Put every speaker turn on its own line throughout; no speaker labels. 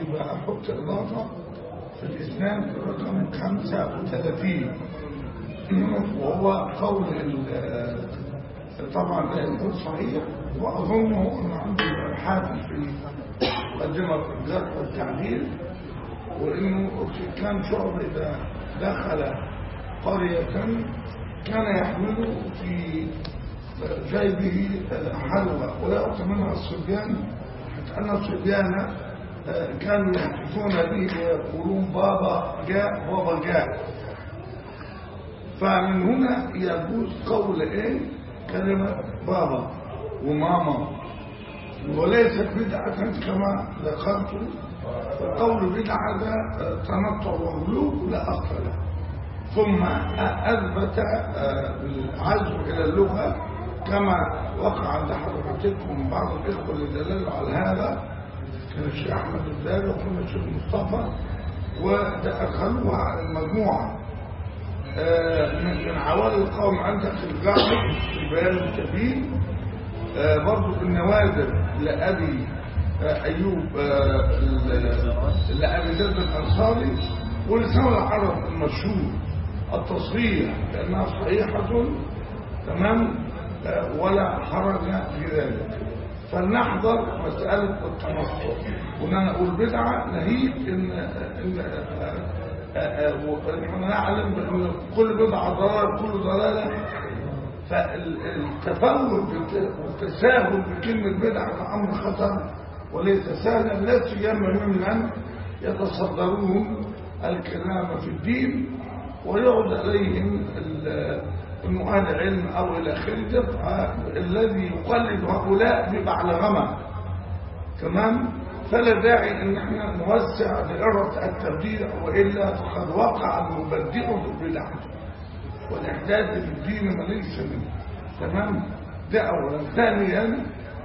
يبقى احط اضافه في الاسناد رقم 35 وهو قول ال- طبعا لا يكون صحيح واظنه انه عنده الحافظ في مقدمه الجرح والتعديل وانه كان شعب اذا دخل قريه كان يحمل في جيبه حلوى ويعطي منها الصبيان حتى ان الصبيان كانوا يحدثون به ويقولون بابا جاء بابا جاء فمن هنا يجوز قول ايه كلمة بابا وماما وليست بدعة كما ذكرت فقول بدعة ده تنطع وغلوب لا أصل له ثم أثبت العزم إلى اللغة كما وقع عند حضرتكم بعض الإخوة اللي دللوا على هذا كان الشيخ أحمد الداري وكان الشيخ مصطفى ودخلوها على المجموعة من من عوالي القوم عندك الجعفر في بيان الكبير برضو النوادر لأبي أيوب لأبي زيد الأنصاري ولسان العرب المشهور التصريح لأنها صحيحة تمام ولا حرج في ذلك فلنحضر مسألة التنصر وأنا أقول بدعة نهيت إن, إن ونحن نعلم بأن كل بدعة ضلالة كل ضلالة فالتفاول والتساهل بكلمة بدعة أمر خطر وليس سهلا لا سيما ممن يتصدرون الكلام في الدين ويعود عليهم انه اهل علم او الى اخره الذي يقلد هؤلاء بيبقى على غمى تمام فلا داعي ان احنا نوسع دائره التبديع والا فقد وقع المبدع بالبدع والاحداث في الدين ما ليس منه تمام ده اولا ثانيا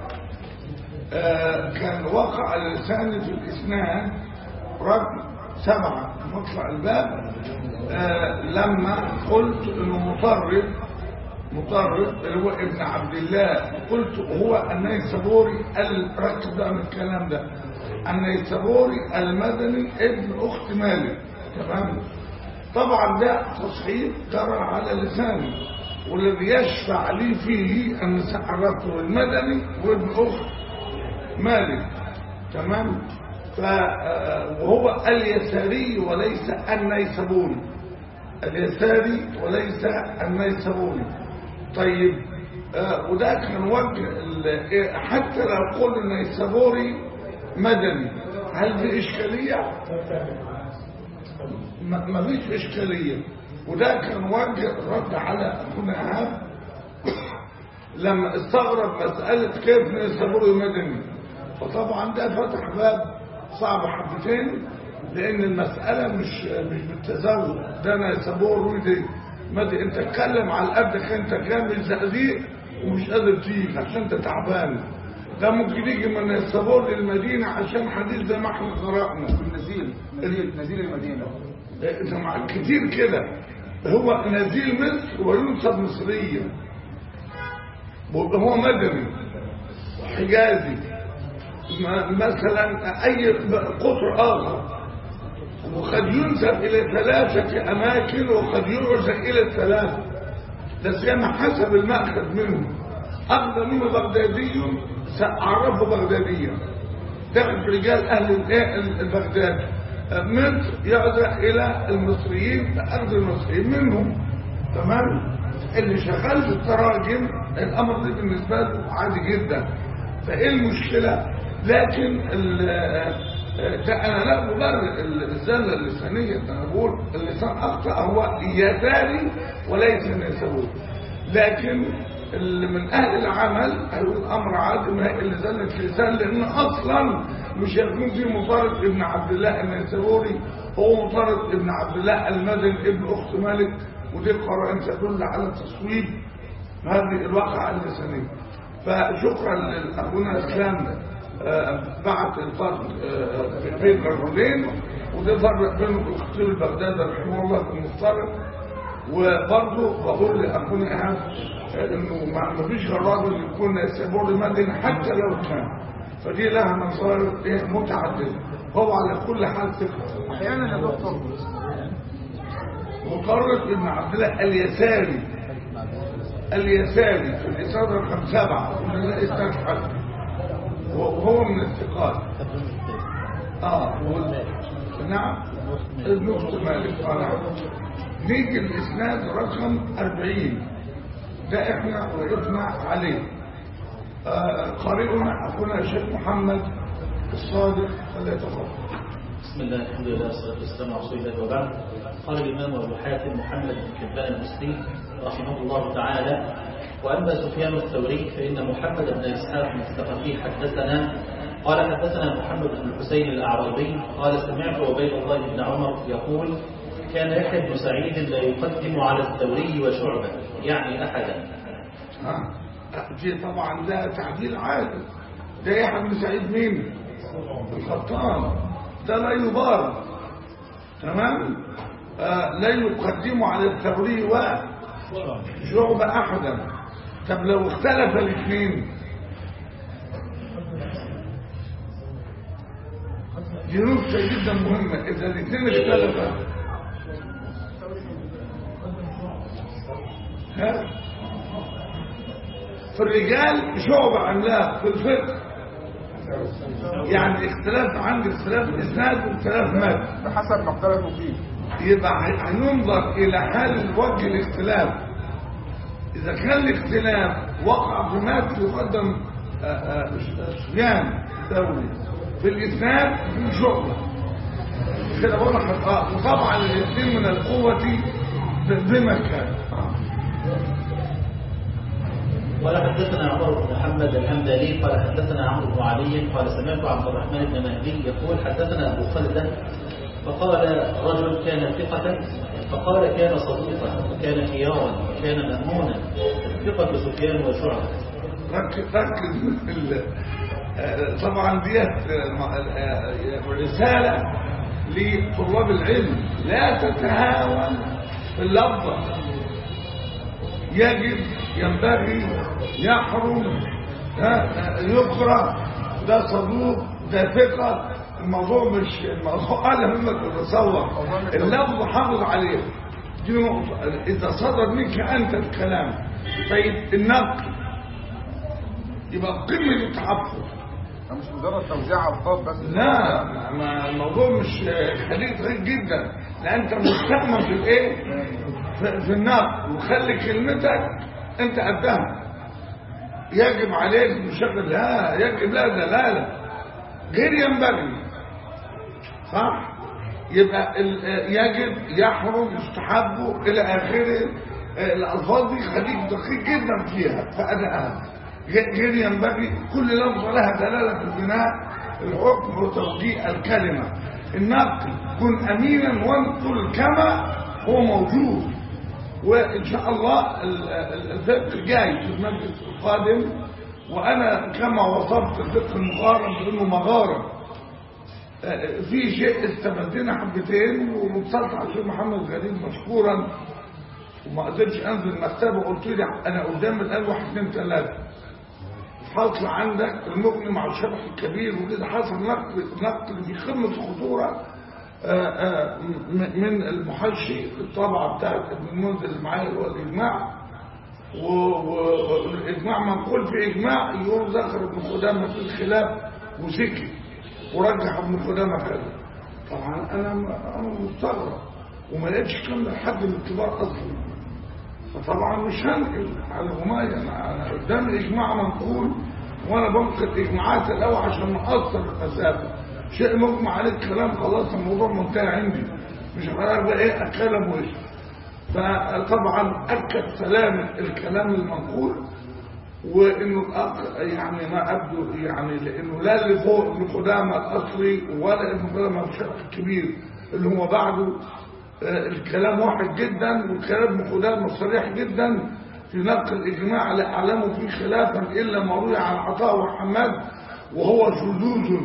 آه كان وقع على لساني في الاسناد رقم سبعه مطلع الباب آه لما قلت انه مطرب مطرب اللي هو ابن عبد الله قلت هو النيسابوري ركز بقى من الكلام ده النيسابوري المدني ابن اخت مالك تمام طبعا ده تصحيح جرى على لساني والذي يشفع لي فيه ان عرفته المدني وابن اخت مالك تمام وهو اليساري وليس النيسابوري اليساري وليس النيسابوري طيب آه وده كان وجه حتى لو قلنا النيسابوري مدني هل في اشكاليه ما فيش اشكاليه وده كان وجه الرد على اخونا ايهاب لما استغرب مساله كيف نيسابوري مدني فطبعا ده فتح باب صعب حبتين لان المسألة مش مش بالتزوج ده انا يسموه ودي مدي انت اتكلم على قدك انت كامل زقزيق ومش قادر تيجي عشان انت تعبان ده ممكن يجي من الصبور للمدينة عشان حديث زي ما احنا قرأنا
نزيل نزيل نزيل المدينة
ده كتير كده هو نزيل مصر وينصب مصريا هو مدني حجازي مثلا اي قطر اخر وقد ينسب الى ثلاثة اماكن وقد يرجع الى الثلاثة لا سيما حسب المأخذ منه اخذ منه بغدادي سأعرفه بغداديا دخل رجال اهل البغداد مصر يرجع الى المصريين فاخذ المصريين منهم تمام اللي شغال في التراجم الامر ده بالنسبه له عادي جدا فايه المشكله لكن ده انا لا مبرر الزله اللسانيه انا بقول اللسان اخطا هو يساري وليس نسوي لكن اللي من اهل العمل هيقول امر عادي ما هي اللي زلت لسان لان اصلا مش هيكون في مطارد ابن عبد الله النيسابوري هو مطارد ابن عبد الله المدني ابن اخت مالك ودي قرائن تدل على تصويب هذه الواقعه اللسانيه فشكرا لاخونا اسلام بعت الفرق بين الرجلين وده فرق بين الخطيب البغدادي رحمه الله في المفترض وبرضه بقول لاخونا ايهاب انه ما فيش الراجل يكون سيبور المدني حتى لو كان فدي لها مصارف متعدده هو على كل حال ثقة
احيانا يا دكتور
مطرف ابن عبد الله اليساري اليساري في الإسناد رقم سبعة من الإسناد حسن وهو من الثقات اه وال- نعم النقط مالك آه نعم نيجي الإسناد رقم 40 ده احنا وقفنا عليه آه قارئنا أخونا الشيخ محمد الصادق فليتفضل
بسم الله الحمد لله والصلاة والسلام على رسول الله وبعد قال الإمام أبو حاتم محمد بن حبان المسلم رحمه الله تعالى وأما سفيان الثوري فإن محمد بن إسحاق الثقفي حدثنا قال حدثنا محمد بن الحسين الأعرابي قال سمعت عبيد الله بن عمر يقول كان يحيى بن سعيد لا يقدم على الثوري وشعبة يعني أحدا
ها دي طبعا ده تعديل عادل ده يحيى بن سعيد مين الخطان ده لا يبارك تمام آه لا يقدم على الثوري وشعب احدا طب لو اختلف الاثنين دي نقطة جدا مهمة إذا الاثنين اختلفا ها في الرجال شعبة عملاق في الفقه يعني اختلاف عند اختلاف الاسناد واختلاف مد
بحسب ما اختلفوا فيه
يبقى هننظر الى حال وجه الاختلاف اذا كان الاختلاف وقع في مد يقدم آه، آه، سفيان الثوري في الاسناد في شعبة كده بقول لك آه، وطبعا الاثنين من القوة بمكان آه.
قال حدثنا عمر بن محمد الحمداني قال حدثنا عمرو بن علي قال سمعت عبد الرحمن بن مهدي يقول حدثنا ابو خلده فقال رجل كان ثقة فقال كان صدوقا وكان خيارا وكان مأمونا الثقة سفيان وشعبة
ركز ركز في ال- آه، طبعا ديت آه، م- آه، رسالة لطلاب العلم لا تتهاون في اللفظة يجب ينبغي يحرم ها، آه، يكره ده صدوق ده ثقة الموضوع مش الموضوع أعلى مما تتصور اللفظ حافظ عليه دي نقطة إذا صدر منك أنت الكلام طيب النقل يبقى قمة التحفظ
ده مش مجرد توزيع الفاظ بس
لا ما- ما الموضوع مش خليك غريب جدا لان انت مستأمن في الايه في, في النار وخلي كلمتك انت قدها يجب عليك مشغل لا يجب لا ده لا لا غير ينبغي صح يبقى ال- يجب يحرم يستحب الى اخره الالفاظ دي خليك دقيق جدا فيها فادائها غير غير ينبغي كل لفظه لها دلاله في البناء الحكم وتوجيه الكلمه النقل كن امينا وانقل كما هو موجود وان شاء الله ال- ال- الفقه جاي في المجلس القادم وانا كما وصفت الفقه المقارن بانه مغارب في شيء استفدنا حبتين ومتصلت على الشيخ محمد غريب مشكورا وما قدرتش انزل المكتبه قلت لي انا قدام الان واحد اثنين ثلاثه حصل عندك المغني مع الشبح الكبير وكده حصل نقل نقل في قمه الخطوره آه، آه، م- من المحشي الطبعه بتاعت ابن المنذر اللي معايا اللي هو الاجماع و- والاجماع منقول في اجماع يقول ذكر ابن قدامه في الخلاف وسكت ورجح ابن قدامه كذا طبعا انا انا مستغرب وما لقيتش كلام لحد من الكبار اصلا فطبعا مش هنقل على هماية انا أنا قدام الاجماع منقول وانا بنقل اجماعات الاول عشان نقصر المسافه شيء مجمع عليه الكلام خلاص الموضوع منتهي عندي مش هغير بقى ايه اتكلم وش فطبعا اكد سلامه الكلام المنقول وانه الاخ يعني ما ابدو يعني لانه لا اللي فوق ابن قدامه الاصلي ولا ابن قدامه الشيخ الكبير اللي هو بعده آه، الكلام واحد جدا والكلام ابن قدامه صريح جدا في نقل الاجماع لا اعلم فيه خلافا الا ما روي عن عطاء وحماد وهو شذوذ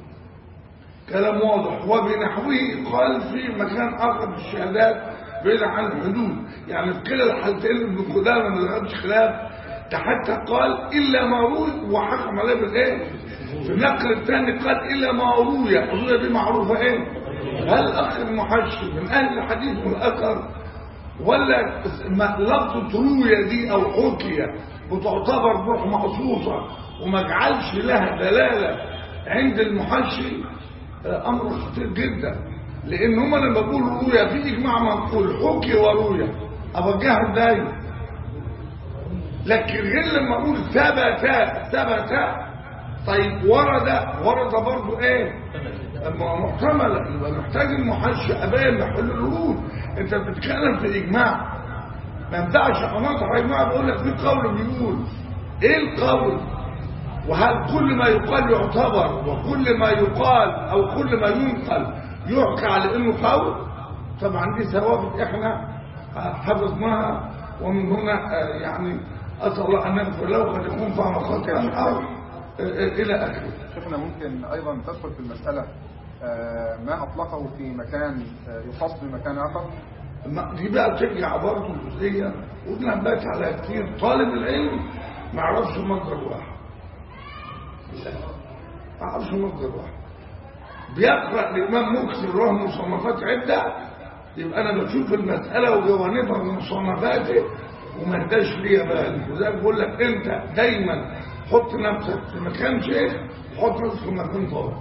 كلام واضح وبنحوه قال في مكان اخر في الشهادات بعيد عن الحدود يعني في كلا الحالتين ابن قدامه ما دخلش خلاف ده حتى قال إلا ما روي وحكم عليه بالإيه في النقل الثاني قال إلا ما روي روي دي معروفة إيه هل أخ المحشي من أهل الحديث والأثر ولا ما- لفظة روية دي أو حكية بتعتبر بروح مخصوصة وما جعلش لها دلالة عند المحشي آه، أمر خطير جدا لأن هما لما بيقولوا روية في إجماع منقول حكي وروية أوجهها إزاي؟ لكن غير لما أقول ثبت ثبت طيب ورد ورد برضو إيه؟ أما محتملة يبقى محتاج المحشي أبين محل الورود أنت بتتكلم في إجماع ما ينفعش أناطح إجماع بقول لك في قول بيقول إيه القول وهل كل ما يقال يعتبر وكل ما يقال أو كل ما ينقل يحكى على إنه قول طبعا دي ثوابت إحنا حفظناها ومن هنا آه، يعني أسأل الله أن يغفر له قد يكون فهم خطئا أو آه، آه، إلى آخره
شيخنا ممكن أيضا تدخل في المسألة آه، ما أطلقه في مكان آه، يخص بمكان آخر
ما- دي بقى ترجع برضه الجزئيه ونبات على كتير طالب العلم ما يعرفش مصدر واحد ما يعرفش مصدر واحد بيقرا الامام مكسر له مصنفات عده يبقى انا بشوف المساله وجوانبها من مصنفاته وما اداش ليا بالي وزي بقول لك انت دايما حط نفسك في مكان شيخ حط نفسك في مكان طالب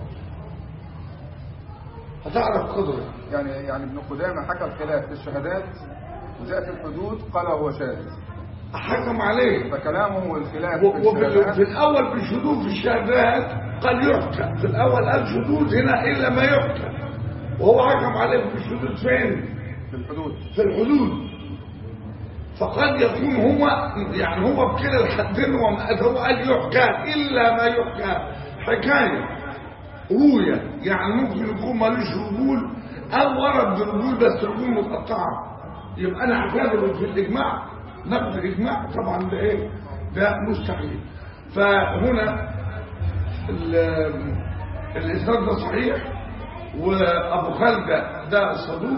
هتعرف قدرك
يعني يعني ابن قدامة حكى الخلاف في الشهادات وجاء في الحدود قال هو شاذ
حكم عليه
فكلامه والخلاف
و-
في
وفي
الشهادات
في الأول بالشذوذ في الشهادات قال يحكى في الأول قال شذوذ هنا إلا ما يحكى وهو حكم عليه بالشذوذ فين؟
في الحدود
في الحدود فقد يكون هو يعني هو بكلا الحدين وما هو قال يحكى إلا ما يحكى حكاية روية يعني ممكن يكون مالوش رجول أو ورد برجول بس رجول متقطعة يبقى أنا أعتبره في الإجماع نقد الإجماع طبعا ده إيه ده مستحيل فهنا ال- الإسناد ده صحيح وأبو خالد ده صدوق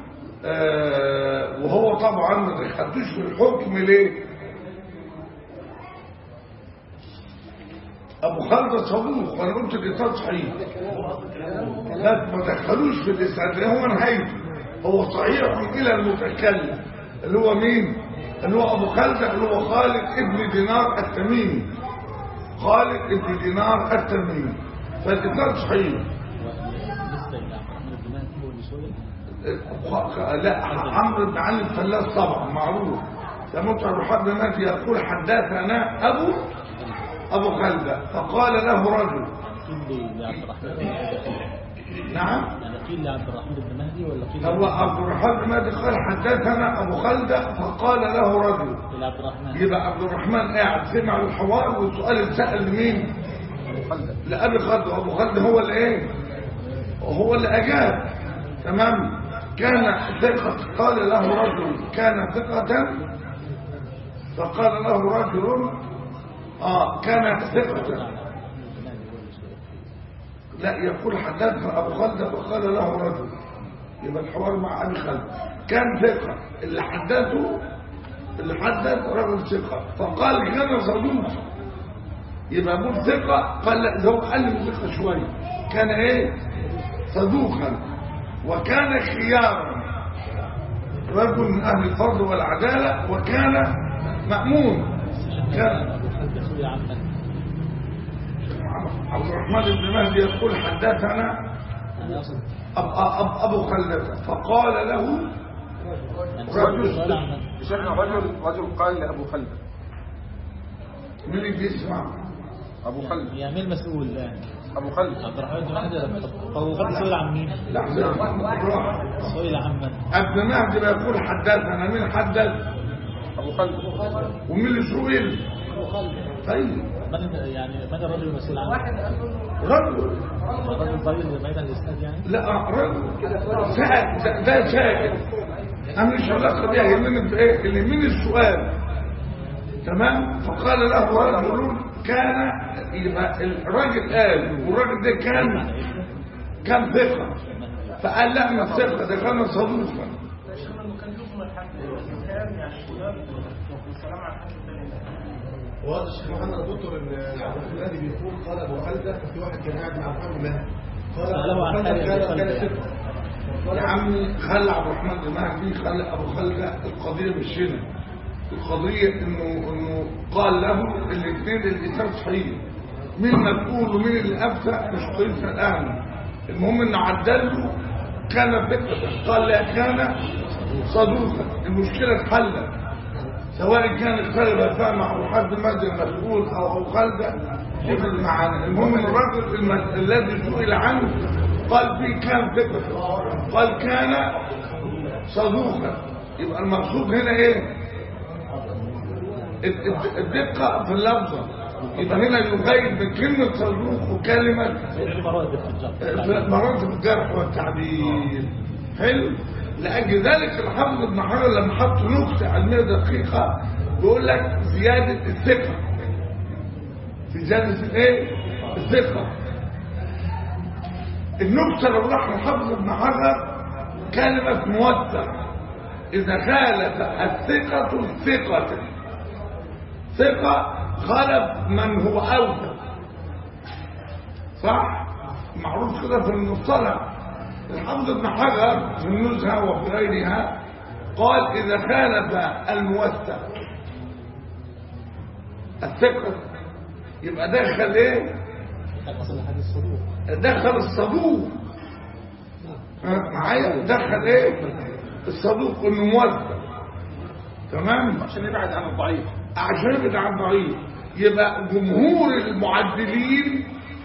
آه، وهو طبعا ما دخلتوش في الحكم ليه ابو خالد صدوق وانا قلت الاسناد صحيح لا ما دخلوش في الاسناد لأن هو نهايته هو صحيح الى المتكلم اللي هو مين اللي هو ابو خالد اللي هو خالد ابن دينار التميمي خالد ابن دينار التميمي فالاسناد صحيح
بالنسبة لعمرو بن مهدي هو اللي سئل
لا عمرو بن علي الفلاس طبعا معروف سمعت ابو حد مات يقول حدثنا ابو ابو خلده فقال له رجل
قيل لعبد الرحمن بن مهدي
نعم
يعني قيل لعبد الرحمن بن مهدي ولا قيل
هو عبد الرحمن بن مهدي قال حدثنا ابو خلده فقال له رجل
لعبد الرحمن
يبقى عبد الرحمن قاعد سمع الحوار والسؤال اتسال لمين؟
أبو خلد
لأبي خلد وأبو خلد هو اللي إيه هو اللي أجاب تمام كان ثقة قال له رجل كان ثقة فقال له رجل آه كان ثقة لا يقول حدثنا أبو خلد فقال له رجل يبقى الحوار مع أبي خلد كان ثقة اللي حدثه اللي حدث رجل ثقة فقال كان صدوق يبقى ابو ثقة قال لا ده هو قال من ثقة شوية كان ايه صدوقا وكان خيارا رجل من اهل الفضل والعدالة وكان مأمون كان
أبو خالد سئل عن من
عبد الرحمن بن مهدي يقول حدثنا
أنا أقصد
أب أب أبو خلدة فقال له
يعني
رجل
سؤال عن من
شيخنا رجل رجل قال لأبو خلد
من اللي بيسمع
أبو خلد
يعني مين المسؤول الآن
أبو خلد
عبد الرحمن بن مهدي طب أبو خالد سئل عن مين
لحظة بالراحة.
سئل عن من
ابن مهدي بيقول حدثنا مين حدث
أبو خلد
ومين اللي سئل طيب
من يعني من الرجل المسؤول عنه
رجل
الرجل ضرير بعيد عن الإسناد يعني
لا رجل سأل ده- ده سائل انا مش علاقه بيها يهمني في ايه اللي من السؤال تمام فقال له رجل كان يبقى الراجل قال والراجل ده كان كان ثقه فقال لا ما ثقه ده كان صدوقا
وهذا الشيخ محمد دكتور ان عبد الهادي بيقول قال ابو خالده في واحد كان قاعد مع محمد المهدي قال ابو
سأله عن
خالده
حال
كان
أبي
كان
خالد.
ثقه
يا عمي خلى عبد الرحمن المهدي خلى ابو خلده القضيه مش هنا القضيه انه انه قال له الاثنين الاسلام صحيح مين مسؤول ومين اللي افتى مش قضيه الان المهم انه عدله كان فكره قال لا كان صدوقا المشكله اتحلت سواء كان اختلف فيها مع ابو حد المهدي المسؤول او ابو خلده يفرق معانا المهم ان الرجل الم- الذي سئل عنه قال فيه كان فكره قال كان صدوقا يبقى المقصود هنا ايه الد- الد- الدقه في اللفظه يبقى هنا يغير من كلمه صدوق وكلمه
مراتب في الجر
مراتب الجرح والتعديل حلو لأجل ذلك الحافظ ابن حجر لما حط نكتة علمية دقيقة بيقول لك زيادة الثقة في زيادة الايه؟ الثقة النكتة لو راح الحافظ ابن حجر كلمة موسع إذا خالف الثقة الثقة ثقة خالف من هو أوثق صح معروف كده في المصطلح الحافظ ابن حجر في النزهة وفي غيرها قال إذا خالف الموثق الثقة يبقى دخل ايه دخل الصدوق ها، معايا دخل ايه الصدوق انه موثق تمام
عشان يبعد عن الضعيف
عشان يبقى عن ضعيف يبقى جمهور المعدلين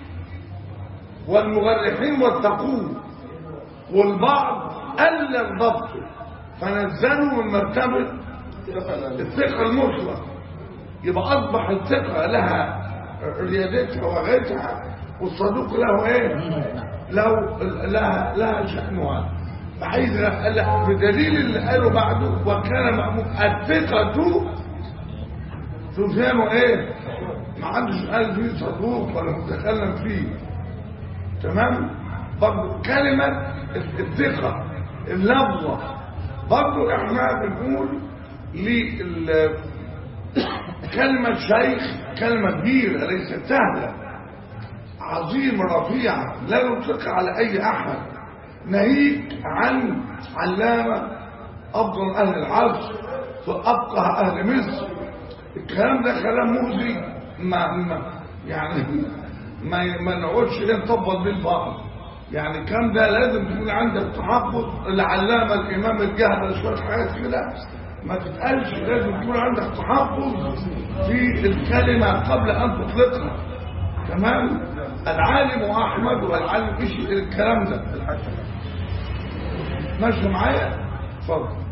والمغرحين واتقوه والبعض قلل ضبطه فنزلوا من مرتبه الثقة المطلق يبقى أصبح الثقة لها ريادتها وغيرتها والصدوق له ايه له لها لها شأنها فعايز لا بدليل اللي قاله بعده وكان مأمون الثقة سفيان ايه ما عندش قال فيه صدوق ولا متكلم فيه تمام برضه كلمة الثقة اللفظة برضه احنا بنقول لل كلمة شيخ كلمة كبيرة ليست سهلة عظيمة رفيعة لا نطلق على أي أحد ناهيك عن علامة أفضل أهل العصر وأبقى أهل مصر الكلام ده كلام مؤذي ما, ما يعني ما ما نقعدش نطبق بيه البعض يعني الكلام ده لازم تكون عندك تحفظ العلامة الإمام الجهل شوية حاجات كده ما تتقالش لازم يكون عندك تحفظ في الكلمة قبل أن تطلقها تمام العالم أحمد والعالم إيش الكلام ده ماشي معايا اتفضل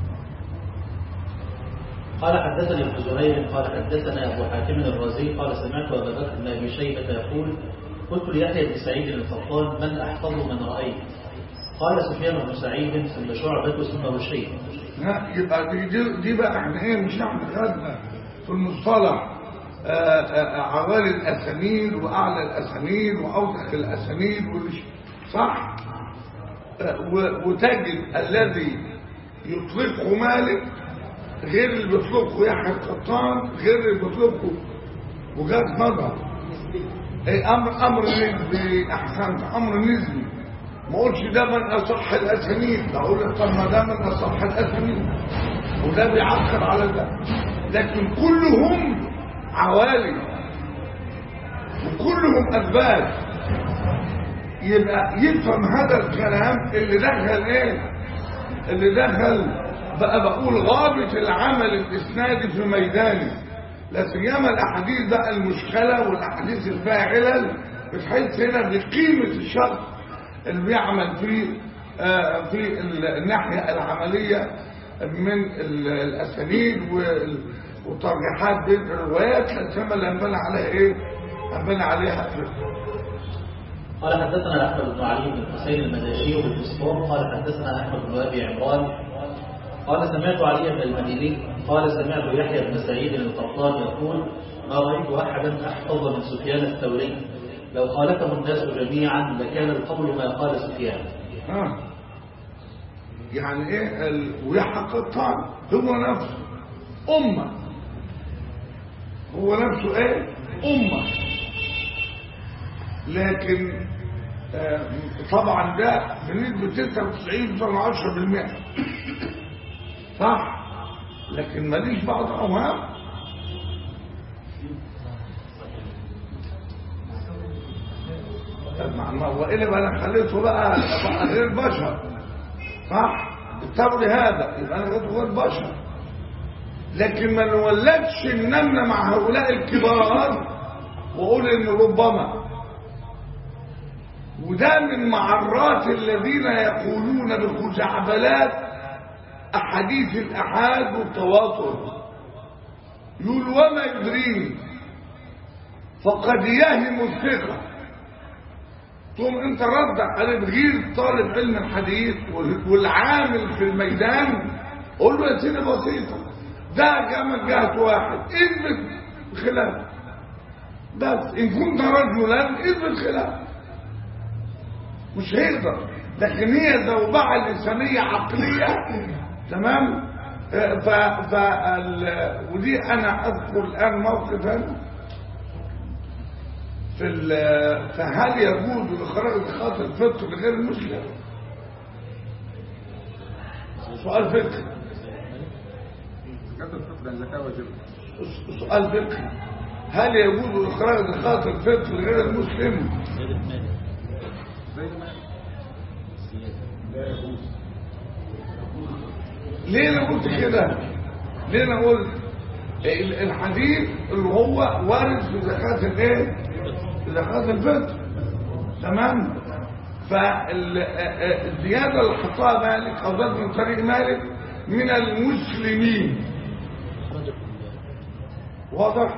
قال حدثني ابن زهير قال حدثنا ابو حاتم الرازي قال سمعت ابا بكر بن ابي شيبه يقول قلت ليحيى بن سعيد القطان من احفظ من رايت قال سفيان بن سعيد ثم شعبة ثم بشير
ها يبقى دي, دي, دي بقى احنا ايه مش احنا خدنا في المصطلح آه، آه، عوالي الاسانيد واعلى الاسانيد واوسخ الاسانيد والش- صح آه، و- وتجد الذي يطلقه مالك غير اللي بيطلقه يحيى القطان غير اللي بيطلقه وجهات نظر ايه امر امر نسبي احسنت امر نسبي ما اقولش ده من اصح الاسانيد اقول لك طب ما ده من اصح الاسانيد وده بيعكر على ده لكن كلهم عوالي وكلهم اثبات يبقى يفهم هذا الكلام اللي دخل ايه اللي دخل بقى بقول غابة العمل الاسنادي في ميدانه لا سيما الاحاديث بقى المشكله والاحاديث اللي فيها علل بتحس هنا بقيمه الشخص اللي بيعمل في آه، في ال- الناحيه العمليه من ال- الاسانيد وال- والترجيحات بين الروايات لا سيما اللي هنبني عليها ايه؟ هنبني عليها فقه.
قال حدثنا احمد بن علي بن حسين المداشي بالفسطاط قال حدثنا احمد بن ابي عمران قال سمعت علي بن المديني قال سمعت يحيى بن سعيد القطان يقول ما رايت احدا احفظ من سفيان الثوري لو خالفه الناس جميعا لكان القول ما قال سفيان
ها يعني ايه ال... ويحيى القطان هو نفسه امه هو نفسه ايه امه لكن آه، طبعا ده بنسبه 99 10% صح لكن ماليش بعض اوهام طب ما ما هو ايه بقى انا خليته بقى بقى غير بشر صح اضطر هذا يبقى انا خليته غير بشر لكن ما نولدش النملة مع هؤلاء الكبار واقول ان ربما وده من معرات الذين يقولون بخزعبلات احاديث الاحاد والتواتر يقول وما يدريني فقد يهم الثقه تقوم انت رد على غير طالب علم الحديث والعامل في الميدان قول له يا سيدي بسيطه ده جامد جهه واحد اثبت خلاف بس ان كنت رجلا اثبت خلاف مش هيقدر لكن هي زوبعه لسانيه عقليه تمام آه، ف ف ال- ودي انا اذكر الان موقفا في ال- فهل يجوز اخراج زكاه الفطر لغير المسلم سؤال فقهي
زكاة الفطر الزكاة واجبة
سؤال فقهي هل يجوز اخراج زكاه الفطر لغير المسلم
زي ما
ليه انا قلت كده ليه انا قلت ال- الحديث اللي هو وارد في زكاه الايه في زكاه الفطر تمام فالزياده اللي حطها مالك او زاد من طريق مالك من المسلمين واضح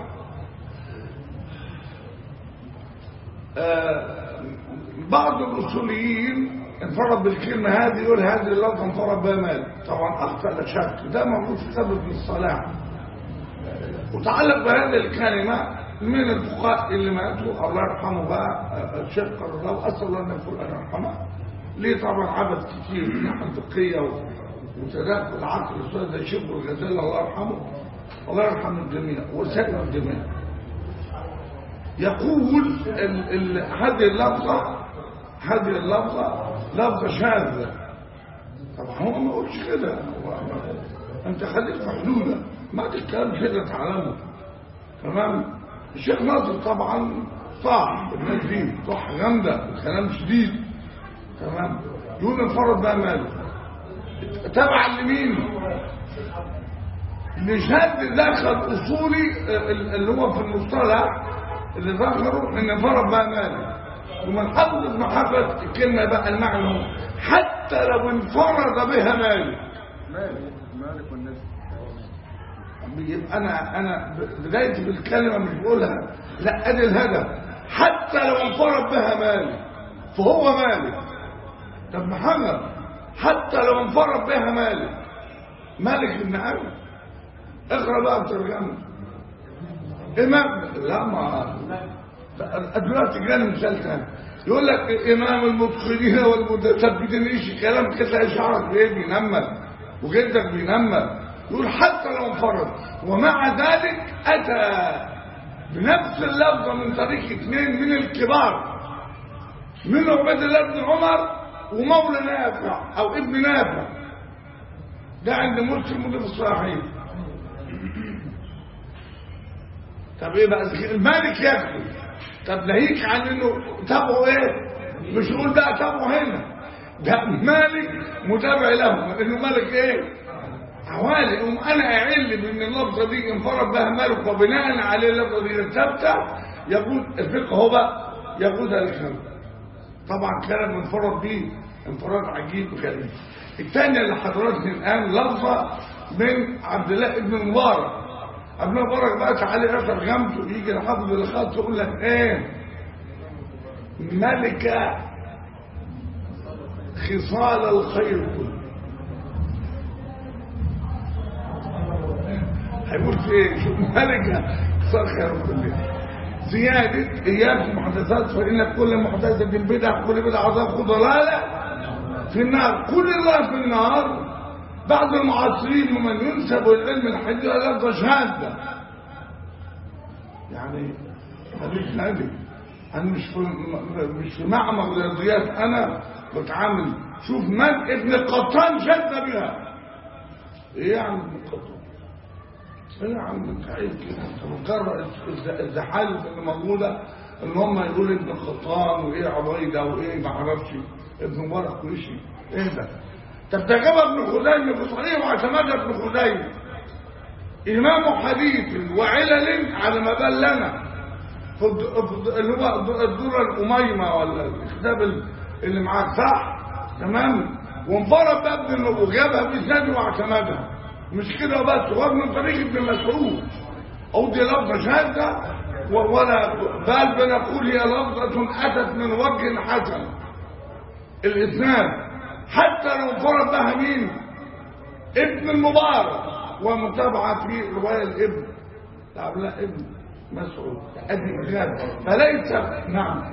آه، بعض الاصوليين انفرد بالكلمه هذه يقول هذه اللفظه انفرد بها مالك طبعا اخطا لا شك ده موجود في كتاب ابن الصلاح وتعلق بهذه الكلمه من الفقهاء اللي ماتوا الله يرحمه بقى آه، الشيخ قرر واسال الله ان يغفر له ويرحمه ليه طبعا عبث كتير من الناحيه الفقهيه و- وتدخل عقل الاستاذ زي شيخ الغزالي الله يرحمه الله يرحم الجميع وسلم الجميع يقول ال ال هذه اللفظة هذه اللفظة لفظة شاذة طبعا هو ما يقولش كده هو- انت خليك في حدودك ما تتكلم كده تعلمه تمام الشيخ ناصر طبعا صح الناس دي صح جامدة الكلام شديد تمام يقول انفرد بقى ماله تبع لمين لشد دخل اصولي ال- اللي هو في المصطلح اللي ذكروا ان انفرد بقى مالك ومن حفظ ابن حفظ الكلمه بقى المعنى حتى لو انفرد بها مالك
مالك مالك والناس
يبقى انا انا ب- بدايتي بالكلمه مش بقولها لا ادي الهدف حتى لو انفرد بها مالك فهو مالك طب محمد حتى لو انفرد بها مالك مالك ابن انس اقرا بقى الترجمه امام لا ما دلوقتي جاني مثال تاني يقول لك امام المتقنين والمتثبتين ايش كلام كده شعرك ايه بينمل وجدك بينمل يقول حتى لو انفرد ومع ذلك اتى بنفس اللفظه من طريق اثنين من الكبار من عبيد الله بن عمر ومولى نافع او ابن نافع ده عند مسلم وده في الصحيح طب ايه بقى المالك يكفي طب ناهيك عن انه تابعوا ايه مش يقول بقى تابعوا هنا ده مالك متابع لهم انه مالك ايه حوالي أم انا اعل بان اللفظه دي انفرد بها مالك وبناء عليه اللفظه دي ثابته يقول الفقه هو بقى يقول الكلام طبعا كلام انفرد به انفراد عجيب وغريب الثانيه اللي حضرتني الان لفظه من عبد الله بن المبارك عبد الله مبارك بقى تعالى اثر ترجمته يجي لحافظ الخط يقول لك ايه ملكه خصال الخير كله هيقول في ايه شوف ملكه خصال الخير كله زيادة إياك المحدثات فإن كل محدثة بدعة كل بدعة عذاب ضلالة في النار كل الله في النار بعض المعاصرين ومن ينسب العلم الحديث لفظ شهادة يعني ماليش نادي انا مش في مش في معمل رياضيات انا بتعامل شوف من ابن القطان شد بها ايه يا عم ابن القطان ايه يا عم انت عيب كده انت مجرد الز- الزحالف اللي موجوده ان هم يقولوا ابن القطان وايه عبيده وايه ما اعرفش ابن مبارك وشي ايه ده طب ده جاب ابن خزيمه في صحيح واعتمد ابن خزيمه امام حديث وعلل على ما بلنا في الد- في الد- اللي هو الد- الدورة الأميمة ولا الكتاب ال- اللي معاك صح تمام وانفرد بقى ابن وجابها بسند واعتمدها مش كده بس هو من طريق ابن مسعود أو دي لفظة شاذة و- ولا بل بنقول هي لفظة أتت من وجه حسن الإسناد حتى لو انفرد بها مين ابن المبارك ومتابعة في رواية الابن لا لا ابن مسعود ادي اجابه فليس نعم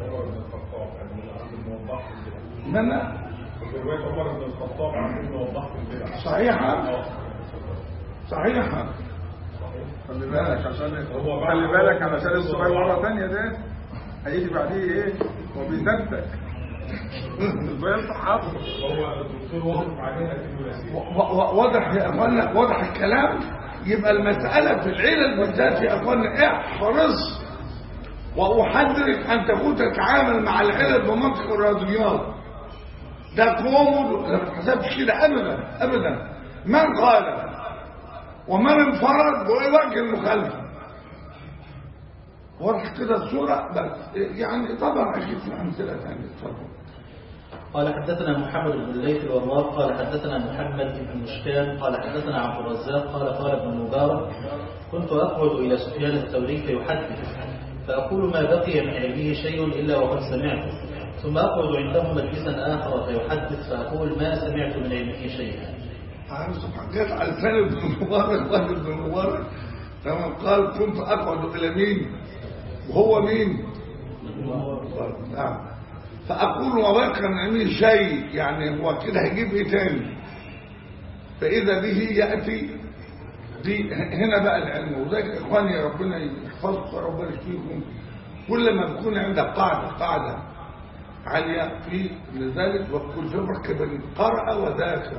من
رواية عمر بن الخطاب عن ابن وضح في البدع
صحيحه صحيحه
خلي بالك عشان
هو بعد-
خلي بالك علشان السؤال مرة ثانية ده هيجي بعديه ايه وبيثبتك السؤال صحابه
هو الدكتور واقف عليها كأنه نسيب
و- و- واضح يا اخوانا واضح الكلام يبقى المساله في العلل بالذات يا اخوانا احرص واحذرك ان تكون تتعامل مع العلل بمنطق الرياضيات ده كومود لا ما تحسبش كده ابدا ابدا من قال ومن انفرد وايه وجه المخالفه واضح كده الصوره بس يعني طبعا اكيد في امثله ثانيه اتفضل
قال حدثنا محمد بن الليث الوراق قال حدثنا محمد بن مشكان قال حدثنا عبد الرزاق قال قال ابن المبارك كنت أقعد إلى سفيان الثوري فيحدث فأقول ما بقي من علمه شيء إلا وقد سمعته ثم أقعد عنده مجلسا آخر فيحدث فأقول ما سمعت من علمه شيئا
عن سبحان جت على لسان ابن المبارك قال ابن المبارك تمام قال كنت اقعد الى مين وهو مين نعم فاقول وبقى من علمه شيء يعني هو كده هيجيب ايه تاني فاذا به ياتي دي هنا بقى العلم وذلك اخواني ربنا يحفظكم ربنا يشفيكم كل ما بيكون عندك قاعده قاعده عاليه في لذلك وكل جبر بين قرأ وذاكر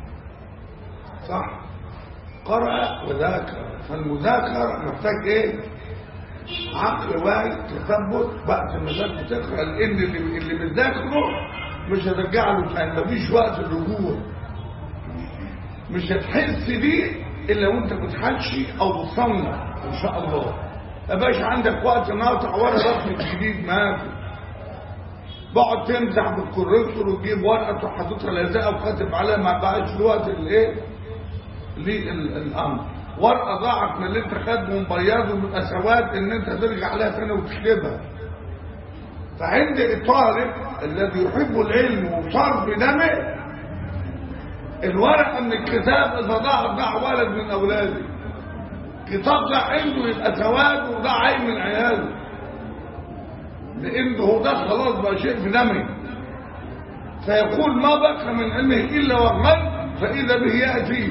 صح قرأ وذاكر فالمذاكرة محتاج ايه عقل واعي تثبت وقت ما ذاك بتقرا لان اللي اللي بتذاكره مش هترجع له تاني مفيش وقت للرجوع مش هتحس بيه الا وانت بتحشي او بتصنع ان شاء الله ما بقاش عندك وقت نقطع ورا رسم جديد ما في بقعد تمسح بالكوريكتور وتجيب ورقه تروح حاططها لازقه وكاتب عليها ما بقاش الوقت الايه للامر ورقه ضاعت من اللي انت خدمه مبيضه بيبقى سواد ان انت ترجع عليها تاني وتكتبها فعند الطالب الذي يحب العلم وصار بدمه الورقه من الكتاب اذا ضاعت ضاع ولد من اولاده كتاب ده عنده يبقى سواد وده عين من عياله لانه هو ده خلاص بقى شيء في دمه فيقول ما بقى من علمه الا وغد فاذا به ياتي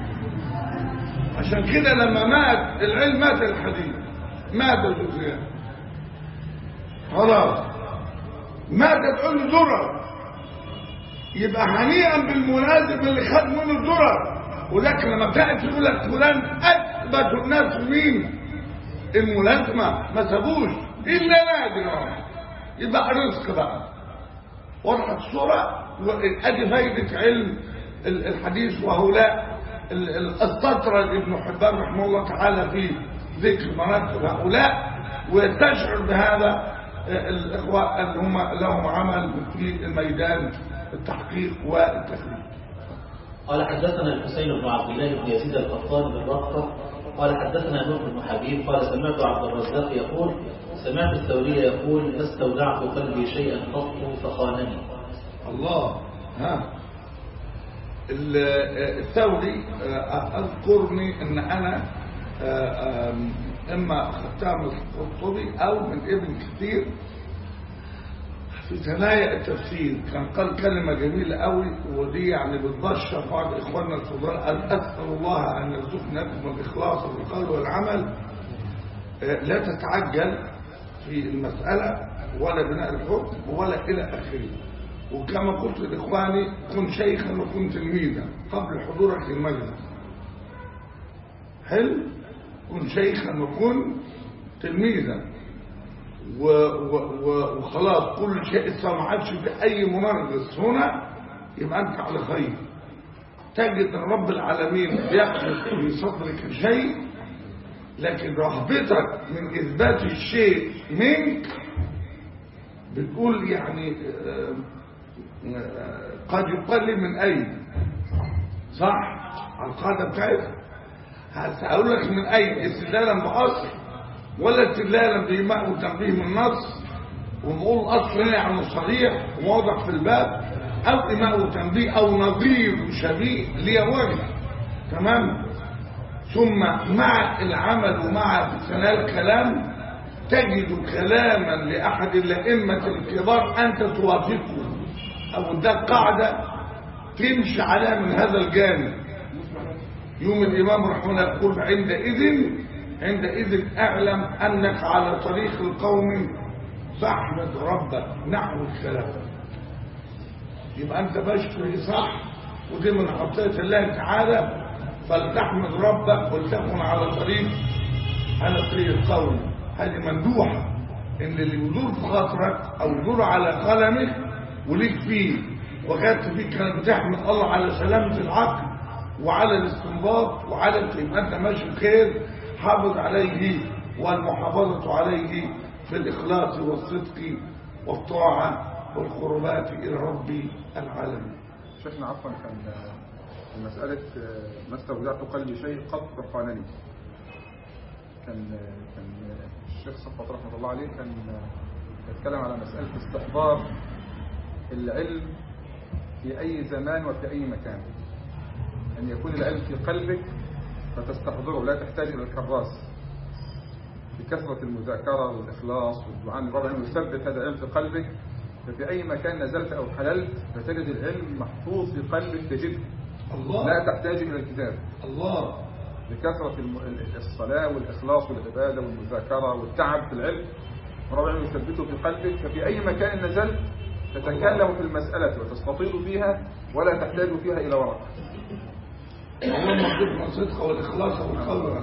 عشان كده لما مات العلم مات الحديث مات سفيان خلاص ماتت عنده ذرة يبقى هنيئا بالملازم اللي خد منه الذرة ولكن لما تأتي تقول لك فلان أثبت الناس مين الملازمة ما سابوش إلا نادر يبقى رزق بقى وضحت الصورة ادي فايدة علم الحديث وهؤلاء استطرد ابن حبان رحمه الله تعالى في ذكر مناقب هؤلاء ويستشعر بهذا الإخوة اللي هم لهم عمل في الميدان التحقيق والتخريج
قال حدثنا الحسين بن عبد الله بن يزيد القطان بن رقة قال حدثنا نوح بن حبيب قال سمعت عبد الرزاق يقول سمعت الثوري يقول ما استودعت قلبي شيئا قط فخانني
الله ها الثوري اذكرني ان انا اما اخذتها من القرطبي او من ابن كثير في ثنايا التفسير كان قال كلمة جميلة قوي ودي يعني بتبشر بعض إخواننا الفضلاء قال أسأل الله أن يرزقنا لكم الإخلاص في القول والعمل آه، لا تتعجل في المسألة ولا بناء الحكم ولا إلى آخره وكما قلت لإخواني كن شيخا وكن تلميذا قبل حضورك المجلس حلو كن شيخا وكن تلميذا و و و وخلاص كل شيء إذا ما عادش في أي منغص هنا يبقى أنت على خير تجد أن رب العالمين بيقذف في صدرك شيء لكن رهبتك من إثبات الشيء منك بتقول يعني آه، آه، قد يقل من أين صح على القاعدة بتاعتها هقول لك من أين استدلالا بأصل ولا استدلالا بإيماء وتنبيه من نص ونقول أصل هنا يعني صريح وواضح في الباب أو إيماء وتنبيه أو نظير وشبيه ليه وجه تمام ثم مع العمل ومع ثناء الكلام تجد كلاما لأحد الأئمة الكبار أنت توافقه أو ده قاعدة تمشي عليها من هذا الجانب يوم الإمام رحمه الله يقول عندئذ عندئذ أعلم أنك على طريق القوم فاحمد ربك نحو الكلام يبقى أنت بشكر صح ودي من عطية الله تعالى فلتحمد ربك ولتكن على طريق على طريق القوم هذه ممدوحة ان اللي يدور في خاطرك او يدور على قلمك وليك فيه وكانت فيه كانت بتحمد الله على سلامة العقل وعلى الاستنباط وعلى يبقى انت ماشي بخير حافظ عليه والمحافظة عليه في الإخلاص والصدق والطاعة والقربات إلى رب العالمين
شيخنا عفوا كان في مسألة آه، ما استودعت قلبي شيء قد فقانني كان كان الشيخ صفوت رحمة الله عليه كان يتكلم على مسألة استحضار العلم في أي زمان وفي أي مكان أن يكون العلم في قلبك فتستحضره لا تحتاج إلى الكراس بكثرة المذاكرة والإخلاص والدعاء لرب العلم يثبت هذا العلم في قلبك ففي أي مكان نزلت أو حللت فتجد العلم محفوظ في قلبك تجده
الله
لا تحتاج إلى الكتاب
الله
بكثرة الم- ال- الصلاة والإخلاص والعبادة والمذاكرة والتعب في العلم رب العالمين يثبته في قلبك ففي أي مكان نزلت تتكلم في المسألة وتستطيل فيها ولا تحتاج فيها إلى ورقة
اللهم ارزقنا الصدق والإخلاص والقول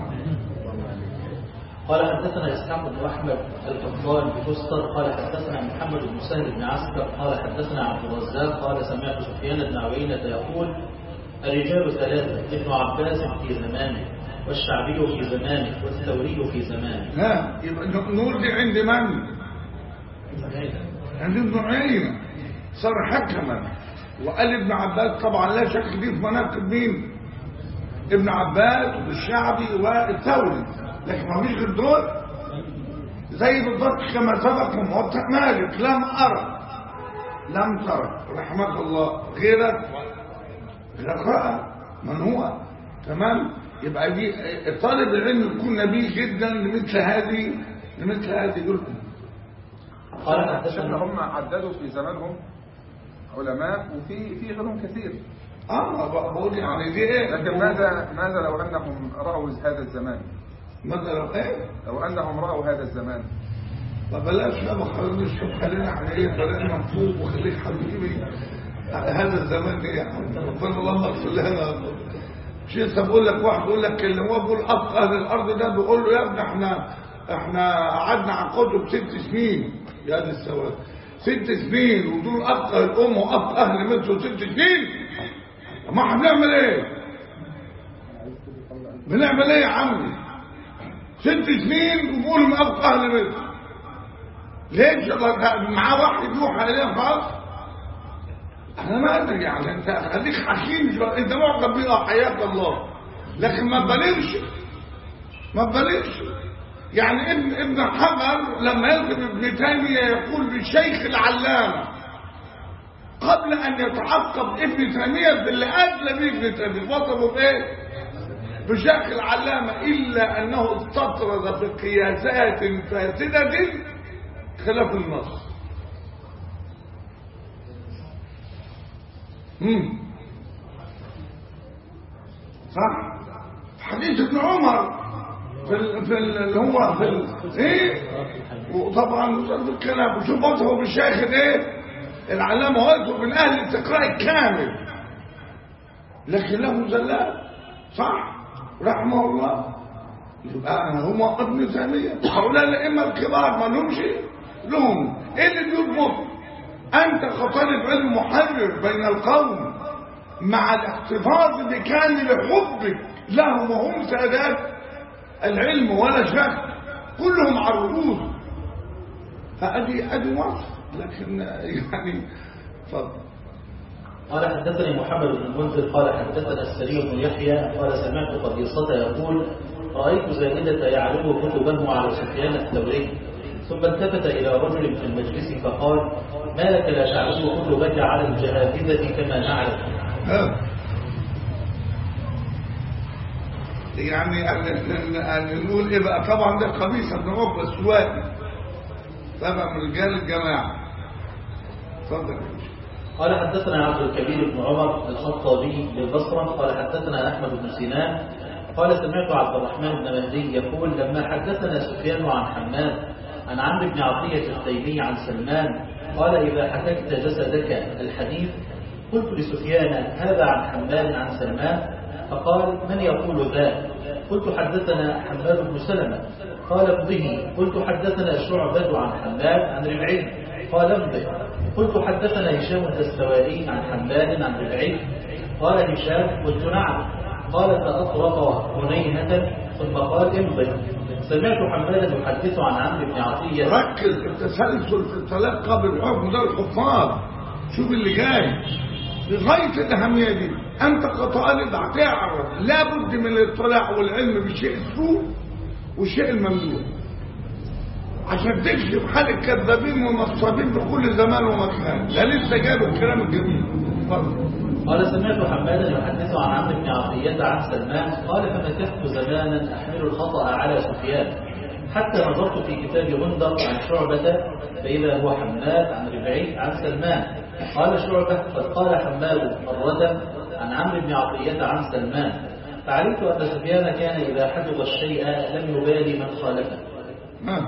قال حدثنا إسحاق بن أحمد القطان بفستر قال حدثنا محمد بن سهل بن عسكر قال حدثنا عبد الرزاق قال سمعت سفيان بن عوينة يقول الرجال ثلاثة ابن عباس في زمانه والشعبي في زمانه والثوري في زمانه
ها يبقى نقول دي عند من عند ابن عيينة صار حكما وقال ابن عباس طبعا لا شك دي في مناقب مين ابن عباس والشعبي والثوري لكن ما فيش غير دول زي بالضبط كما سبق موطئ مالك لم أرى لم ترى رحمك الله غيرك غيرك رأى من هو تمام يبقى دي طالب العلم يكون نبيل جدا لمثل هذه لمثل هذه الأمة
قال
شفنا
حدثنا
هم عددوا في زمانهم علماء وفي في غيرهم كثير
اه بقول يعني دي ايه
لكن ماذا ماذا لو أنهم رأوا هذا الزمان
ماذا لو ايه
لو أنهم رأوا هذا الزمان
فبلاش بقى خلينا نشوف خلينا على ايه خلينا نفوق وخليك حبيبي على هذا الزمان ايه يا عم ربنا اللهم اغفر لنا مش لسه بقول لك واحد بيقول لك اللي هو بيقول ابقى اهل الارض ده بيقول له يا ابني احنا احنا قعدنا على الكتب ست سنين يا دي السواد ست سنين ودول ابقى الام وابقى اهل مصر ست سنين ما احنا بنعمل ايه؟ بنعمل ايه يا عمي؟ ست سنين وبقول ما ابقى اهل مصر ليش معاه واحد يروح عليه خلاص انا ما ادري يعني انت خليك حكيم شوية. انت معجب بيه اه حياك الله لكن ما تبالغش ما تبالغش يعني ابن ابن حجر لما يذهب ابن تيميه يقول للشيخ العلامه قبل ان يتعقب ابن تيميه باللي ادلى به ابن تيميه وصفه بايه؟ بشيخ العلامه الا انه استطرد في قياسات فاسده خلاف النص مم. صح حديث ابن عمر في ال... في ال... اللي هو في ال... ايه وطبعا في الكلام وشوف وصفه بالشيخ ايه العلامه وصفه من اهل التقراء الكامل لكن له زلات صح رحمه الله يبقى هم ابن تيميه هؤلاء الائمه الكبار ما لهمش لهم ايه اللي بيضبط انت كطالب علم محرر بين القوم مع الاحتفاظ بكامل حبك لهم وهم سادات العلم ولا شك كلهم على الرؤوس فادي ادي وصف لكن يعني تفضل
قال حدثني محمد بن المنذر قال حدثنا السري بن يحيى قال سمعت قبيصة يقول رأيت زائدة يعرض كتبه على سفيان الثوري ثم التفت إلى رجل في المجلس فقال ما لك لا تعرض كتبك على الجهابذة كما نعرف
ها. يعني أن- أن- أن نقول ايه بقى طبعا ده قبيصة بن عقبة السوادي طبعا من رجال الجماعة اتفضل يا باشا.
قال حدثنا عبد الكبير بن عمر الخطابي بالبصرة قال حدثنا أحمد بن سنان قال سمعت عبد الرحمن بن مهدي يقول لما حدثنا سفيان عن حماد عن عمرو بن عطية التيمي عن سلمان قال إذا حكيت جسدك الحديث قلت لسفيان هذا عن حماد عن سلمان فقال من يقول ذا قلت حدثنا حماد بن سلمة قال به قلت حدثنا شعبة عن حماد عن ربعين قال امضي قلت حدثنا هشام الدستوائي عن حماد عن ربعين قال هشام قلت نعم قال فأطرق هنيهة ثم قال امضي سمعت حمادا يحدث عن عمرو بن عطية
ركز التسلسل في التلقى بالحكم ده الحفاظ شوف اللي جاي لغاية الأهمية دي أنت كطالب هتعرف لابد من الاطلاع والعلم بالشيء السوء والشيء الممنوع عشان تكشف حال الكذابين والنصابين في كل زمان ومكان ده لسه جايب الكلام الجميل اتفضل
قال سمعت حمادا يحدث عن عمرو بن عطية عن سلمان قال فمكثت زمانا أحمل الخطأ على سفيان حتى نظرت في كتاب غندر عن شعبة فإذا هو حماد عن ربعي عن سلمان قال شعبة قد قال حماد مرة عن عمرو بن عطية عن سلمان فعرفت أن سفيان كان إذا حفظ الشيء لم يبالي من خالفه
ها.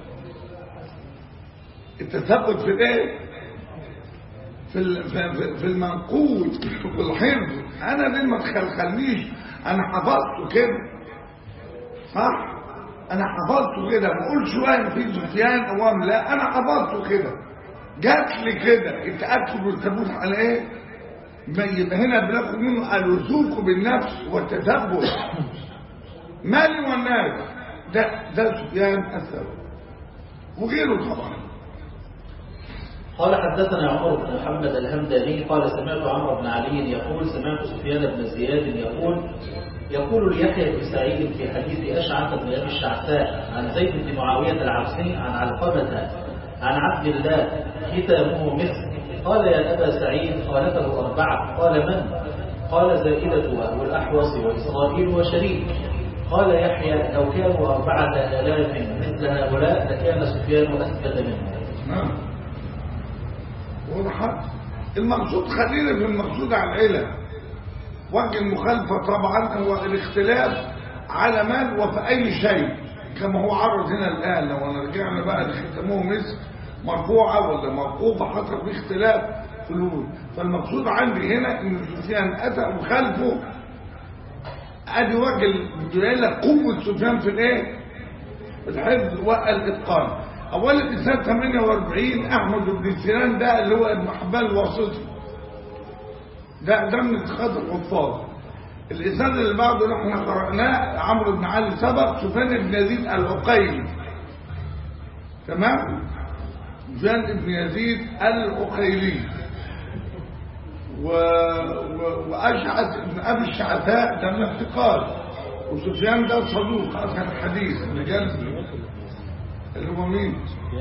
التثبت في الايه في ال- في- في- في المنقول في الحفظ انا ليه ما تخلخلنيش انا حفظته كده صح انا حفظته كده ما اقولش وهم في سفيان اوام لا انا حفظته كده جات لي كده التاكد والثبوت على ايه ما يبقى هنا بناخد منه الوثوق بالنفس والتثبت مالي والناس ده ده سفيان الثوري وغيره طبعا
قال حدثنا عمر بن محمد الهمداني قال سمعت عمرو بن علي يقول سمعت سفيان بن زياد يقول يقول ليحيى بن سعيد في حديث أشعث بن أبي الشعثاء عن زيد بن معاوية العبسي عن علقمة عن عبد الله كتابه مثل قال يا أبا سعيد خالفه أربعة قال من؟ قال زائدة والأحوص وإسرائيل وشريك قال يحيى لو كانوا أربعة آلاف مثل هؤلاء لكان سفيان أثبت منهم
نعم وضحت المقصود خلينا في المقصود على العلم وجه المخالفة طبعا هو الاختلاف على من وفي أي شيء كما هو عرض هنا الآن لو أنا رجعنا بقى لختموه مثل مرفوعة ولا موقوفة حصل في اختلاف في الوجود فالمقصود عندي هنا إن سفيان أتى وخلفه أدي وجه الدلالة لك قوة سفيان في الإيه؟ الحفظ والإتقان أولا الإنسان 48 أحمد بن سنان ده اللي هو ابن حبان الواسطي ده ده من اتخاذ الحفاظ الإنسان اللي بعده اللي احنا قرأناه عمرو بن علي سبق سفيان بن يزيد العقيلي تمام سفيان بن يزيد العقيلي و... و... وأشعث بن أبي الشعثاء ده من افتقار وسفيان ده صدوق أصحاب الحديث رجال اللي هو مين؟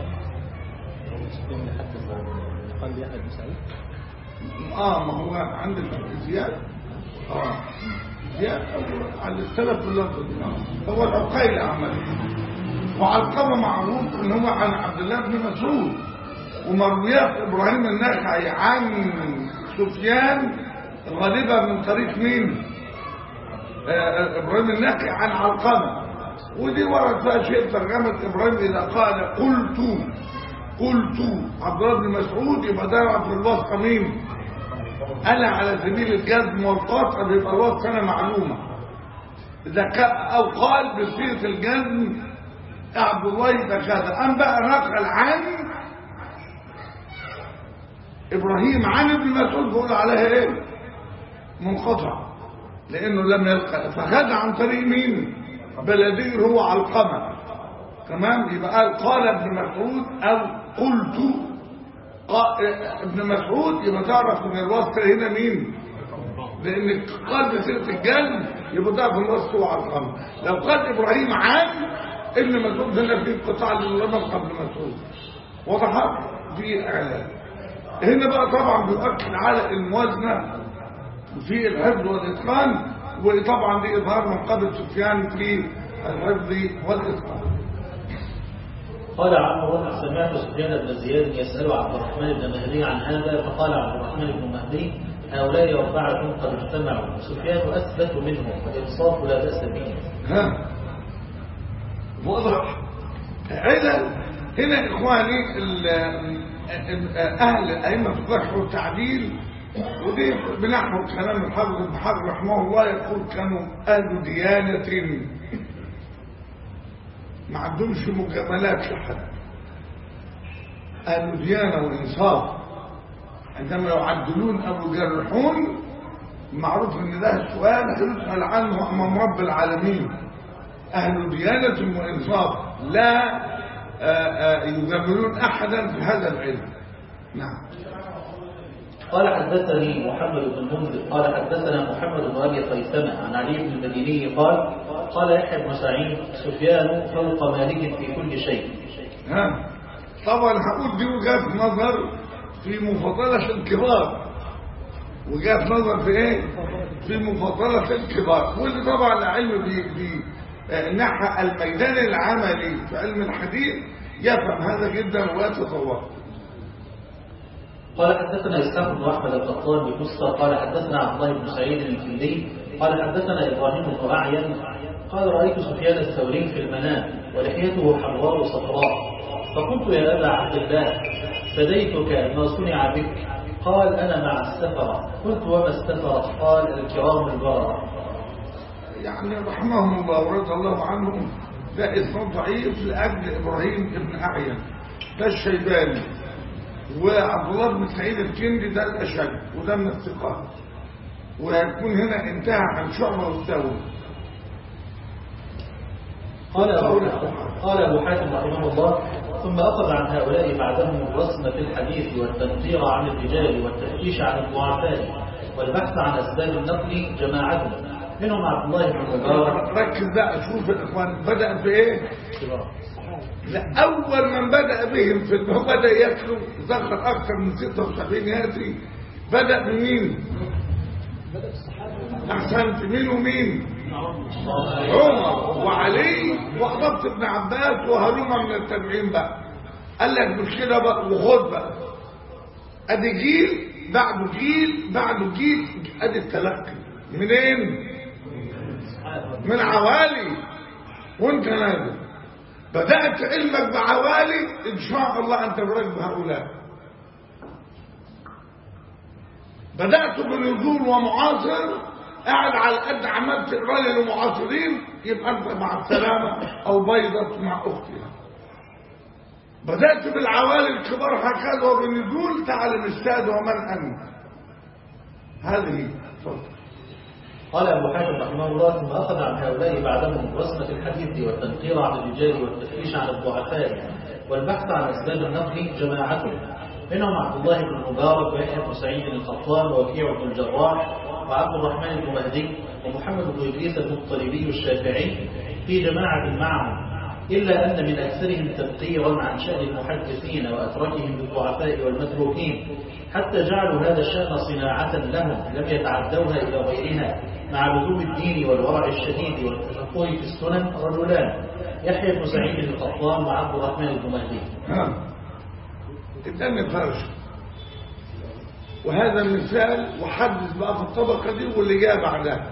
قال لي احمد بن سعيد
اه ما هو عندك زياد اه زياد على السلف في اللفظ هو العقيل عمل وعلقمه معروف ان هو عن عبد الله بن مسعود ومرويات ابراهيم النخعي عن سفيان غالبا من طريق مين؟ آه ابراهيم النخعي عن علقمه ودي ورد فيها شيء ترجمة إبراهيم إذا قال قلت قلت عبد الله بن مسعود يبقى ده في الواسطة مين؟ أنا على سبيل الجزم والقطع بيبقى الواسطة أنا معلومة إذا كان أو قال بصيغة الجزم عبد الله ده كذا أم بقى نقل عن إبراهيم عن ابن مسعود بيقول عليها إيه؟ منقطع لأنه لم يلقى فخد عن طريق مين؟ بلدي هو علقمة تمام يبقى قال قال ابن مسعود أو قلت قال ابن مسعود يبقى تعرف ان الوصف هنا مين لان قال بصيغه الجلد يبقى تعرف الوصف هو علقمة لو قال ابراهيم عن ابن مسعود هنا في قطاع للرمل قبل مسعود وضحت في اعلان هنا بقى طبعا بيؤكد على الموازنه في الحفظ والإتقان وطبعا دي إظهار من قبل سفيان في الحفظ والإتقان
قال عمرو سمعت سفيان بن زياد يسأل عبد الرحمن بن مهدي عن هذا فقال عبد الرحمن بن مهدي هؤلاء أربعة قد اجتمعوا سفيان أثبت منهم والإنصاف لا بأس به
ها واضح علل هنا إخواني ال- ال- أهل الأئمة في الجرح والتعديل ودي بنحو كلام الحافظ ابن حجر رحمه الله يقول كانوا أهل ديانة ما عندهمش مجاملات لحد أهل ديانة وإنصاف عندما يعدلون أو يجرحون معروف ان ده سؤال هيسأل عنه أمام رب العالمين أهل ديانة وإنصاف لا آه، آه، يجاملون أحدا في هذا العلم نعم
قال حدثني محمد بن منذر قال حدثنا محمد بن ابي خيثمه عن علي بن المديني قال قال يحيى بن سعيد سفيان فوق مالك في كل شيء
ها طبعا هقول دي وجهة نظر في مفاضلة الكبار وجهة نظر في ايه في مفاضلة الكبار واللي طبعا العلم بي بي آه، نحى الميدان العملي في علم الحديث يفهم هذا جدا ويتصور
قال حدثنا اسحاق بن احمد القطان بمصر قال حدثنا عبد الله بن سعيد الكندي قال حدثنا ابراهيم بن اعين قال رايت سفيان الثوري في المنام ولحيته حمراء صفراء فقلت يا ابا عبد الله فديتك ما صنع بك قال انا مع السفره قلت وما السفره قال الكرام البرره
يعني رحمهم الله ورضي الله عنهم ده اسمه ضعيف لأجل إبراهيم ابن أعين ده الشيباني وعبد الله بن سعيد الكندي ده الأشد وده من الثقات ويكون هنا انتهى عن شعبة والثوري
قال أبو قال أبو حاتم رحمه الله ثم أخذ عن هؤلاء بعدهم الرسم في الحديث والتنقير عن الرجال والتفتيش عن الضعفاء والبحث عن أسباب النقل جماعتهم منهم عبد الله بن مبارك
ركز بقى شوف الإخوان بدأ بإيه لا أول من بدأ بهم في هو بدأ يكتب ذكر أكثر من 76 يأتي بدأ بمين أحسنت مين ومين عمر وعلي وأخبط ابن عباس وهلومة من التابعين بقى قال لك مش كده بقى وخد بقى ادي جيل بعده جيل بعده جيل ادي التلقي منين من عوالي وانت نازل بدأت علمك بعوالي ان شاء الله انت بركب هؤلاء بدأت بنزول ومعاصر قاعد على قد عمال تقرا لي المعاصرين يبقى انت مع السلامه او بيضة مع اختها بدأت بالعوالي الكبار هكذا وبنزول تعلم الساد ومن انت هذه تفضل
قال أبو حاتم رحمه الله ثم أخذ عن هؤلاء بعدهم رسمة الحديث والتنقير عن الرجال والتفتيش عن الضعفاء والبحث عن أسباب النقل جماعتهم منهم عبد الله بن مبارك ويحيى بن سعيد القطان ووكيع بن الجراح وعبد الرحمن بن مهدي ومحمد بن إدريس المطلبي الشافعي في جماعة معهم إلا أن من أكثرهم تنقيرا عن شأن المحدثين وأتركهم بالضعفاء والمتروكين حتى جعلوا هذا الشأن صناعة لهم لم يتعدوها إلى غيرها مع لزوم الدين والورع الشديد والتفقه في السنن رجلان يحيى بن سعيد القطان وعبد الرحمن بن مهدي
ها اداني فرش وهذا مثال وحدث بقى في الطبقة دي واللي جاء بعدها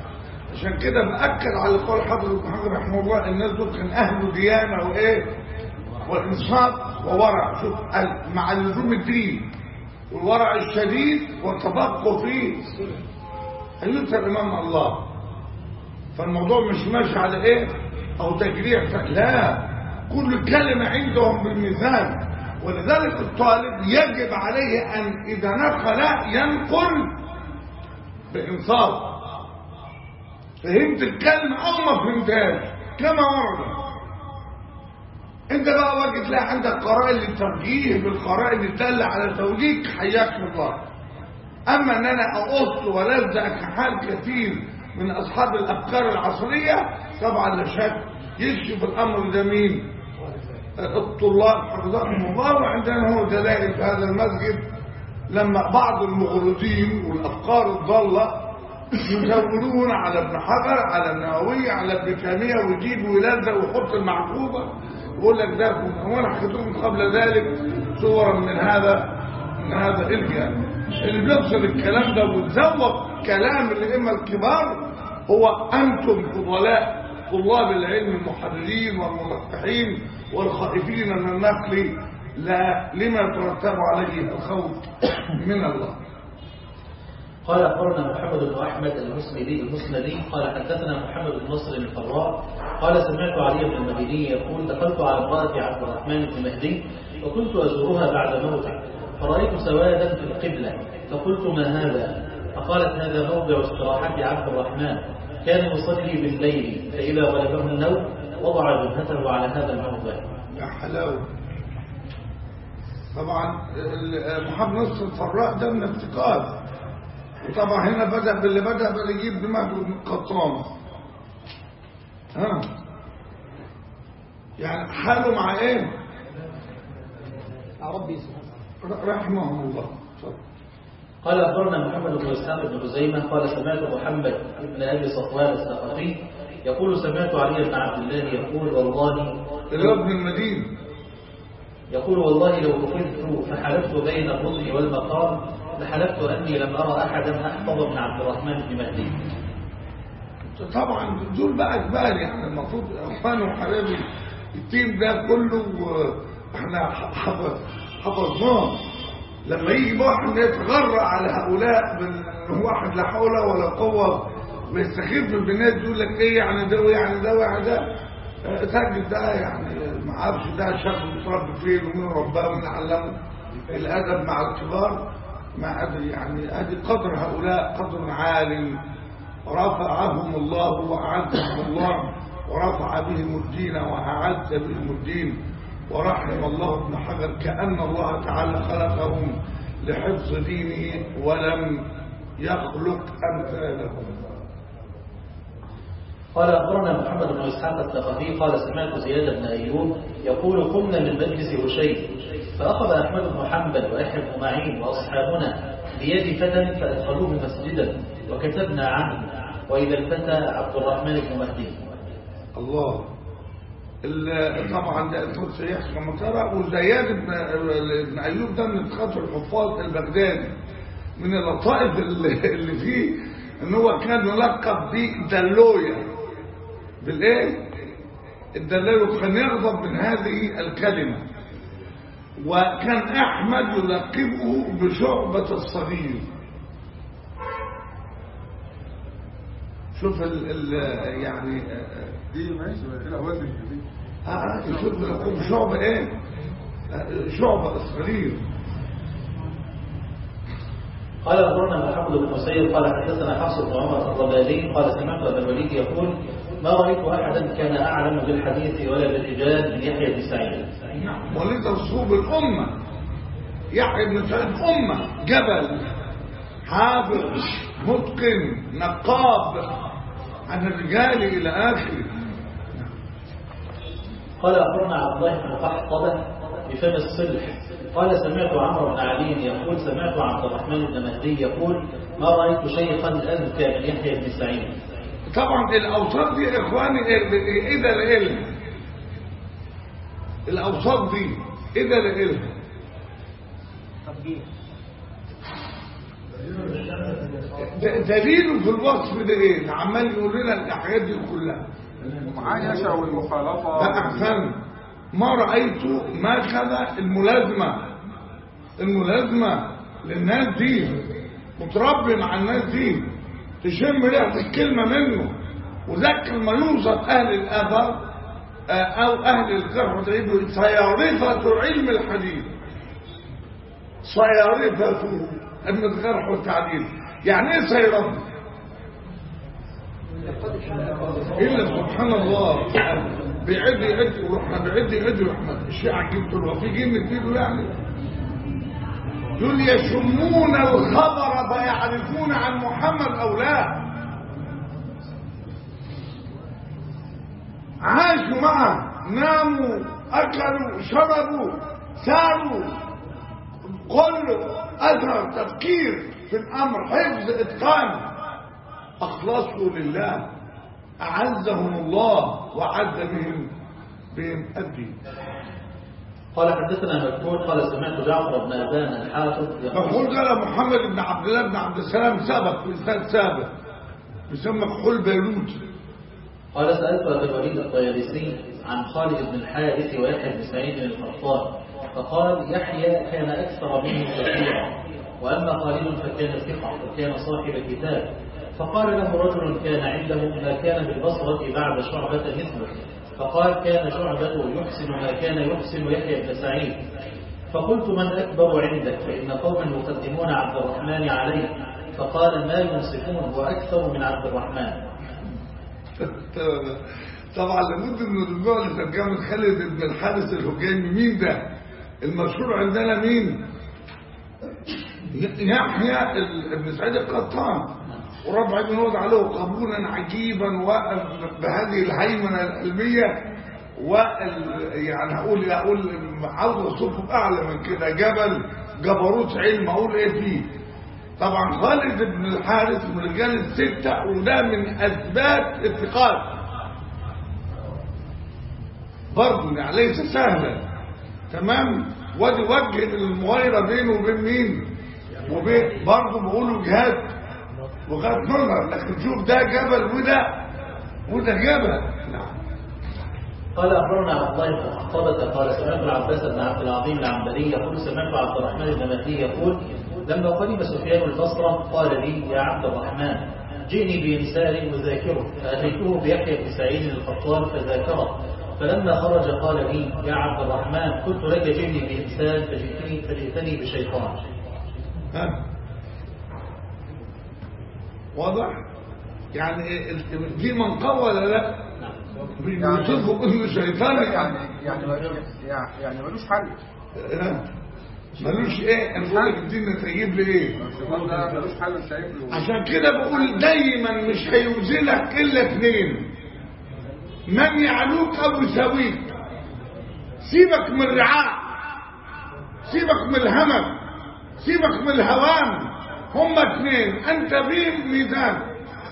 عشان كده بأكد على قول حضرة محمد رحمه الله الناس دول كان أهل ديانة وإيه وإنصاف وورع شوف ال- مع لزوم الدين والورع الشديد والتفقه فيه أيوة الإمام الله فالموضوع مش ماشي على إيه أو تجريح ف- لا كل كلمة عندهم بالميزان ولذلك الطالب يجب عليه أن إذا نقل ينقل بإنصاف فهمت الكلمة أو ما فهمتهاش كما ورد انت بقى واجد تلاقي عندك قرائن للتوجيه بالقرائن الدالة على توجيهك حياك الله اما ان انا اقص والزق كحال كثير من اصحاب الافكار العصرية طبعا لا شك يكشف الامر ده مين الطلاب حفظهم الله وعندنا هو دلائل في هذا المسجد لما بعض المغرضين والافكار الضاله يزودون على ابن حجر على النووي على ابن تيميه ويجيب ويلزق ويحط المعقوبه يقول لك ده وانا حكيت لكم قبل ذلك صورا من هذا من هذا الجانب اللي بيفصل الكلام ده وتزوق كلام الائمه الكبار هو انتم فضلاء طلاب العلم المحررين والملقحين والخائفين من النقل لا لما يترتب عليه الخوف من الله
قال أخبرنا محمد بن أحمد المسندي المسندي قال حدثنا محمد بن نصر الفراء قال سمعت علي بن المديني يقول دخلت على امرأة عبد الرحمن بن مهدي وكنت أزورها بعد موته فرأيت سوادا في القبلة فقلت ما هذا فقالت هذا موضع استراحة عبد الرحمن كان يصلي بالليل فإذا غلبه النوم وضع جبهته على هذا الموضع
يا حلاوة طبعا ال- محمد نصر الفراء ده من افتقاد وطبعا هنا بدأ باللي بدأ بدأ يجيب دماغه بن قطان ها يعني حاله مع ايه
ربي سبحانه
رحمه الله اتفضل.
قال أخبرنا محمد بن إسحاق بن خزيمة قال سمعت محمد بن أبي صفوان الثقفي يقول سمعت علي بن عبد الله يقول والله
اللي هو ابن المدينة
يقول والله لو أخذت فحلفت بين الركن والمقام لحلفت أني لم أرى أحدا أحفظ من عبد الرحمن بن مهدي
طبعا دول بقى جبال يعني المفروض اخواني وحبايبي التيم ده كله آه، احنا حفظ حفظناه لما يجي واحد يتغرى على هؤلاء من واحد لا حول ولا قوه ويستخف بالناس يقول لك ايه يعني ده ويعني ده ويعني ده آه، تجد ده يعني ما اعرفش ده شاب متربي فين ومين رباه ومين علمه الادب مع الكبار ما ادري يعني ادي قدر هؤلاء قدر عالي رفعهم الله وأعزهم الله ورفع بهم الدين وأعز بهم الدين ورحم الله ابن حجر كأن الله تعالى خلقهم لحفظ دينه ولم يخلق أمثالهم
قال أخبرنا محمد بن إسحاق الثقفي قال سمعت زياد بن أيوب يقول قمنا من مجلس هشيم فأخذ أحمد بن حنبل ويحيى بن معين وأصحابنا بيد فتى فأدخلوه مسجدا وكتبنا عنه وإذا الفتى عبد الرحمن بن مهدي
الله ال- طبعا ده كنت سيح كما ترى وزياد بن بن ايوب ده من خاطر الحفاظ البغدادي من اللطائف اللي اللي فيه ان هو كان يلقب بدلويا بالايه الدلويا كان يغضب من هذه الكلمه وكان احمد يلقبه بشعبه الصغير شوف ال ال يعني
دي ماشي الى وزن دي
اه يشوف لكم شعبة ايه آه، شعبة الصغير
قال أخبرنا محمد بن مسيب قال حدثنا حفص بن عمر الربادي قال سمعت أبا الوليد يقول ما رأيت أحدا كان أعلم بالحديث ولا بالرجال من يحيى بن سعيد
ولد صوب الأمة يحيى بن سعيد أمة جبل حافظ متقن نقاب عن الرجال إلى آخره
قال أخبرنا عبد الله بن قحطبة بفم الصلح قال سمعت عمرو بن علي يقول سمعت عبد الرحمن بن مهدي يقول ما رأيت شيخا أذكى من يحيى بن سعيد
طبعا الأوساط دي يا إخواني إيه إيه ده العلم الأوساط دي إيه ده العلم د- دليله في الوصف ده ايه ده عمال يقول لنا الحاجات دي كلها
المعايشة والمخالطة
لا احسن ما رايت ما كذا الملازمه الملازمه للناس دي متربي مع الناس دي تشم ريحه الكلمه منه وذاك لما يوصف اهل الاثر آه، او اهل الجرح والتعديل صيارفه علم الحديث صيارفه علم الجرح والتعديل يعني ايه صيرفه الا سبحان الله بيعد يعد ورحنا بيعد يعد ورحنا الشيء عجيب له في جن في ايده يعني دول يشمون الخبر فيعرفون عن محمد او لا عاشوا معه ناموا اكلوا شربوا ساروا كله اثر تفكير في الامر حفظ اتقان اخلصوا لله اعزهم الله وعز بهم بهم الدين
قال حدثنا مكتوب قال سمعت جعفر بن أبان الحافظ
مفعول قال محمد بن عبد الله بن عبد السلام سبق في إسناد سابق يسمى كحول بيروت
قال سألت أبا الوليد الطيالسي عن خالد بن الحارث ويحيى بن سعيد القطان فقال يحيى كان أكثر منه كثيرا وأما خالد فكان ثقة وكان صاحب كتاب فقال له رجل كان عنده ما كان بالبصرة بعد شعبة مثله فقال كان شعبة يحسن ما كان يحسن يحيى بن سعيد فقلت من أكبر عندك فإن قوما يقدمون عبد الرحمن عليه فقال ما ينصفون وأكثر من عبد الرحمن
طبعا لابد من الرجوع لترجمة خالد بن الحارث الهجاني مين ده المشهور عندنا مين يحيى ال- ابن سعيد القطان وربع بن وضع له قبولا عجيبا وقف بهذه الهيمنة العلمية وال يعني هقول هقول عاوز اوصفه اعلى من كده جبل جبروت علم اقول ايه فيه طبعا خالد بن الحارث من رجال الستة وده من اثبات الثقات برضه يعني ليس سهلا تمام وادي وجه المغايرة بينه وبين مين وبين برضه بقولوا جهاد وغاد نظر لكن شوف ده جبل وده وده جبل نعم
قال أخبرنا عبد الله بن خطابة قال سمعت العباس بن عبد العظيم العنبري يقول سمعت عبد الرحمن بن مهدي يقول لما قدم سفيان البصرة قال لي يا عبد الرحمن جئني بإنسان أذاكره فأتيته بيحيى بن سعيد القطان فذاكره فلما خرج قال لي يا عبد الرحمن قلت لك جئني بإنسان فجئتني فجئتني بشيطان
ها واضح يعني إيه ال- دي منقبة ولا لا بيوصفوا انه شيطان
يعني
يعني
يعني يعني يعني ملوش حل
ها؟ ملوش ايه انا بقول لك الدين تجيب لي ايه
الشيطان ده ملوش حل مش شايف له
عشان كده بقول دايما مش هيوزنك الا اثنين من يعلوك او يساويك سيبك من الرعاع سيبك من الهمك سيبك من الهوام هما اثنين انت بهم ميزان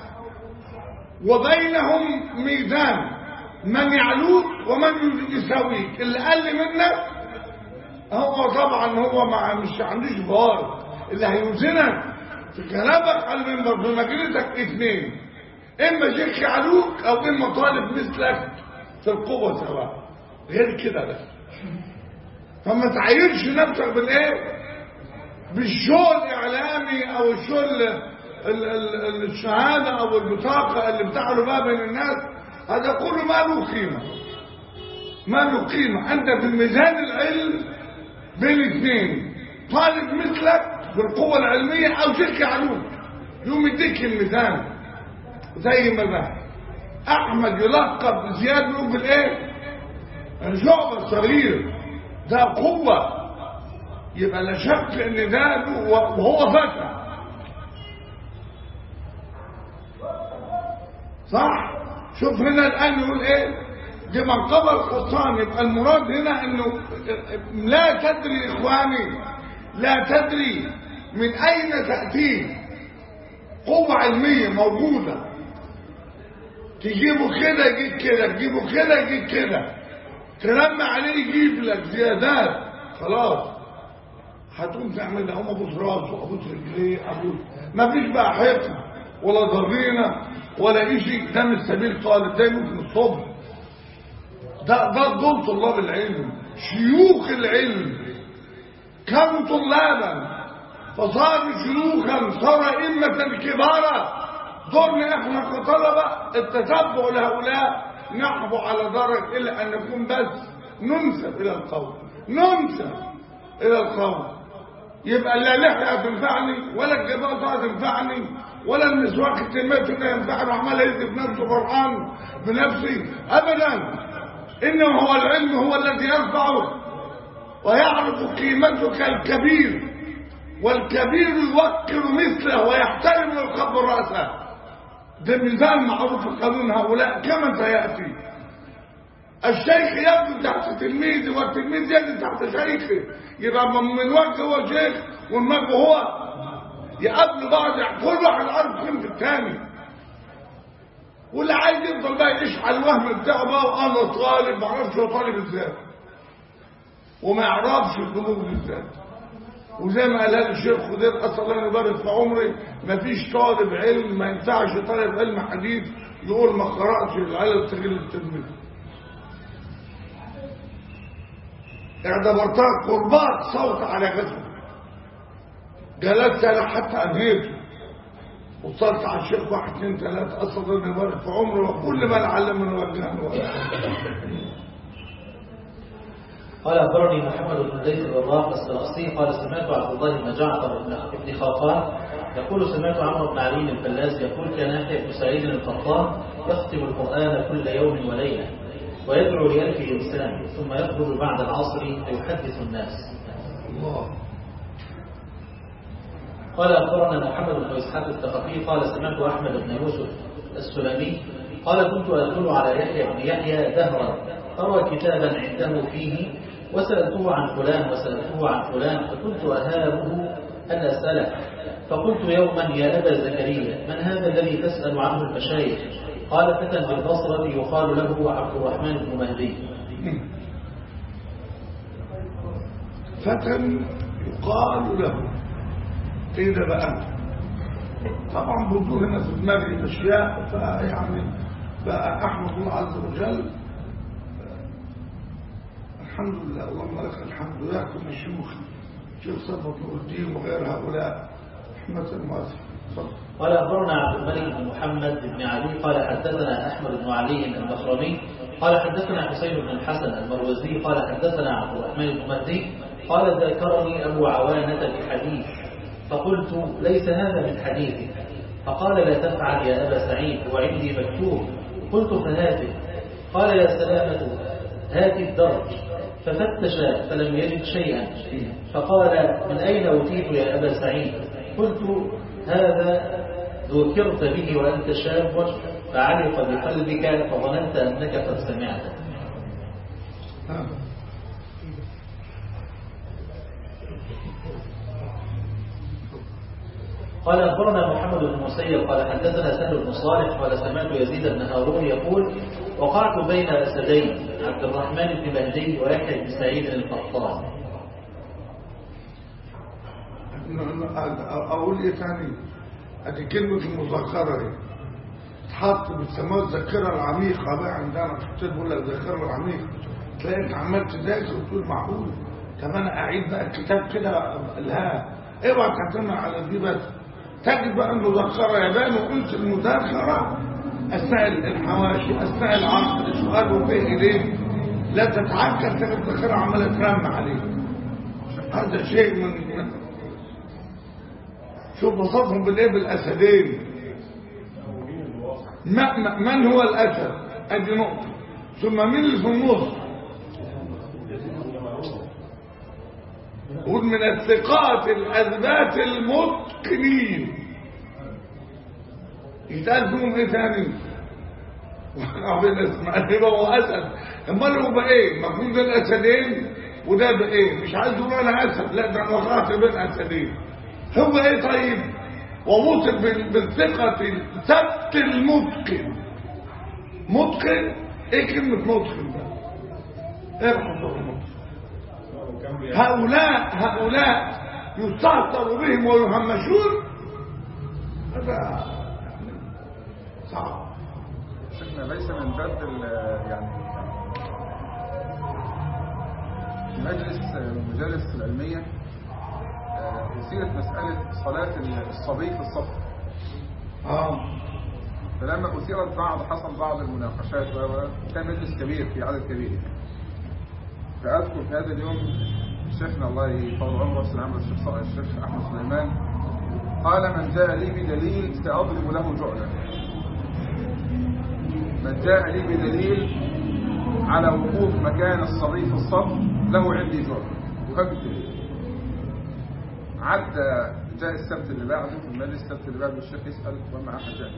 وبينهم ميزان من يعلوك ومن يساويك اللي قل منك هو طبعا هو مع مش عنديش بار اللي هيوزنك في كلامك على المنبر في مجلسك اثنين اما شيخ يعلوك او اما طالب مثلك في القوة سواء غير كده بس فما تعايرش نفسك بالايه بالشغل الاعلامي او الشغل ال- ال- ال- الشهادة او البطاقة اللي بتعملوا بقى بين الناس هذا كله ما له قيمة ما له قيمة انت في الميزان العلم بين اثنين طالب مثلك بالقوة العلمية او شيخ يعلوك يوم يديك الميزان زي ما بقى احمد يلقب زياد بن بالايه الشعب الصغير ده قوة يبقى لا شك ان ده له- وهو فتى صح شوف هنا الان يقول ايه دي منقبة الحصان يبقى المراد هنا انه لا تدري اخواني لا تدري من اين تأتيه قوة علمية موجودة تجيبه كده يجيب كده تجيبه كده يجيب كده ترمى عليه يجيب لك زيادات خلاص هتقوم تعمل ده هم ابوس راسه ابوس رجليه ابوس ما فيش بقى حيطة ولا ضرينة ولا إشي ده مش سبيل طالب ده ممكن الصبح ده ده دول طلاب العلم شيوخ العلم كانوا طلابا فصاروا شيوخا صار أئمة كبارا دورنا احنا كطلبة التتبع لهؤلاء نحب على درجة إلا أن نكون بس ننسب إلى القول ننسب إلى القول يبقى لا لحية تنفعني ولا الجبال تنفعني ولا المسواك التلميذ ده ينفعني وعمال يكتب نفسه فرحان بنفسي أبدا إنه هو العلم هو الذي يرفعه ويعرف قيمتك الكبير والكبير يوقر مثله ويحترم ويكبر رأسه ده ميزان معروف في قانون هؤلاء كما سيأتي الشيخ يبدو تحت تلميذه والتلميذ يجد تحت شيخه يبقى من وجه هو شيخ ومن وجه هو يقابلوا بعض كل واحد عارف قيمة الثاني واللي عايز يفضل بقى يعيش على الوهم بتاعه بقى وانا طالب ما اعرفش هو طالب ازاي وما يعرفش القلوب ازاي وزي ما قال لي الشيخ خضير اسال الله يبارك في عمري ما فيش طالب علم ما ينفعش طالب علم حديث يقول ما قراتش العلم تغيير التلميذ اعتبرتها قربات صوت على جسمه جلست انا حتى انهيته وصلت على الشيخ واحد اثنين ثلاثة أسأل الله يبارك في عمره وكل ما نعلم من وجهنا
قال أخبرني محمد بن زيد الوراق السرقسي قال سمعت عبد الله بن جعفر بن خاقان يقول سمعت عمرو بن علي الفلاس يقول كان يحيى بن سعيد القطان يختم القرآن كل يوم وليلة ويدعو لألف إنسان ثم يخرج بعد العصر فيحدث الناس
الله
قال أخبرنا محمد بن إسحاق الثقفي قال سمعت أحمد بن يوسف السلمي قال كنت أدخل على يحيى بن يحيى دهرا أرى كتابا عنده فيه وسألته عن فلان وسألته عن فلان فكنت أهابه أن أسأله فقلت يوما يا أبا زكريا من هذا الذي تسأل عنه المشايخ قال فتى بالبصرة يقال له عبد الرحمن بن مهدي
فتى يقال له ايه ده بقى طبعا برضو هنا في دماغي اشياء فيعني بقى احمد الله عز وجل الحمد لله اللهم لك الحمد ويحكم الشيوخ شيخ صفوت نور الدين وغير هؤلاء رحمة واسعة تفضل.
قال أخبرنا عبد الملك بن محمد بن علي قال حدثنا أحمد بن علي البخرمي قال حدثنا حسين بن الحسن المروزي قال حدثنا عبد الرحمن بن مهدي قال ذكرني أبو عوانة بحديث فقلت ليس هذا من حديثك فقال لا تفعل يا أبا سعيد وعندي مكتوب قلت فهاته قال يا سلامة هات الدرج ففتش فلم يجد شيئا فقال من أين أوتيت يا أبا سعيد قلت هذا ذكرت به وأنت شاب فعلق بقلبك فظننت أنك قد سمعته
ها.
قال أخبرنا محمد بن مسيب قال حدثنا سهل بن صالح قال سمعت يزيد بن هارون يقول وقعت بين أسدين عبد الرحمن بن مهدي ويحيى بن سعيد القطان
ن- ن- اقول ايه تاني ادي كلمة المذكرة دي تحط بتسموها الذاكرة العميقة بقى عندنا كتير بيقول لك الذاكرة العميقة تلاقي انت عمال تذاكر وتقول معقول طب انا اعيد بقى الكتاب كده لا اوعى تعتمد على دي بس تجد بقى المذكرة يبان وقلت المذاكرة اثناء الحواشي اثناء العقد سؤال وفيه اليه لا تتعجل تجد الذاكرة عمالة ترمى عليك هذا شيء من شوف وصفهم بالايه بالاسدين ما ما- من هو الاسد ادي نقطه ثم مين اللي في النص قول من الثقات الاثبات المتقنين يتقال فيهم ايه ثاني ربنا اسمع يبقى هو اسد امال هو بقى ايه مفهوم ده الاسدين وده بقى ايه مش عايز يقول انا اسد لا ده انا وقعت بين اسدين هو ايه طيب وموصف بال- بالثقة الثبت المتقن متقن ايه كلمة متقن ده ايه بحثوا المتقن هؤلاء هؤلاء يستهتر بهم ويهمشون مسألة يعني صعب
شيخنا ليس من باب ال- يعني في مجلس من المجالس العلمية آه، أثيرت مسألة صلاة الصبي في الصف
اه
فلما أثيرت بعض حصل بعض المناقشات و- و- وكان مجلس كبير في عدد كبير يعني. فأذكر في هذا اليوم شيخنا الله يطول عمره السلام عمرو الشيخ صالح الشيخ أحمد سليمان قال من جاء لي بدليل سأضرب له جعلا من جاء لي بدليل على وقوف مكان الصبي في الصف له عندي جعل وهب الدليل عدى جاء السبت اللي بعده في المجلس السبت اللي بعده الشيخ يسأل وما أحد جاء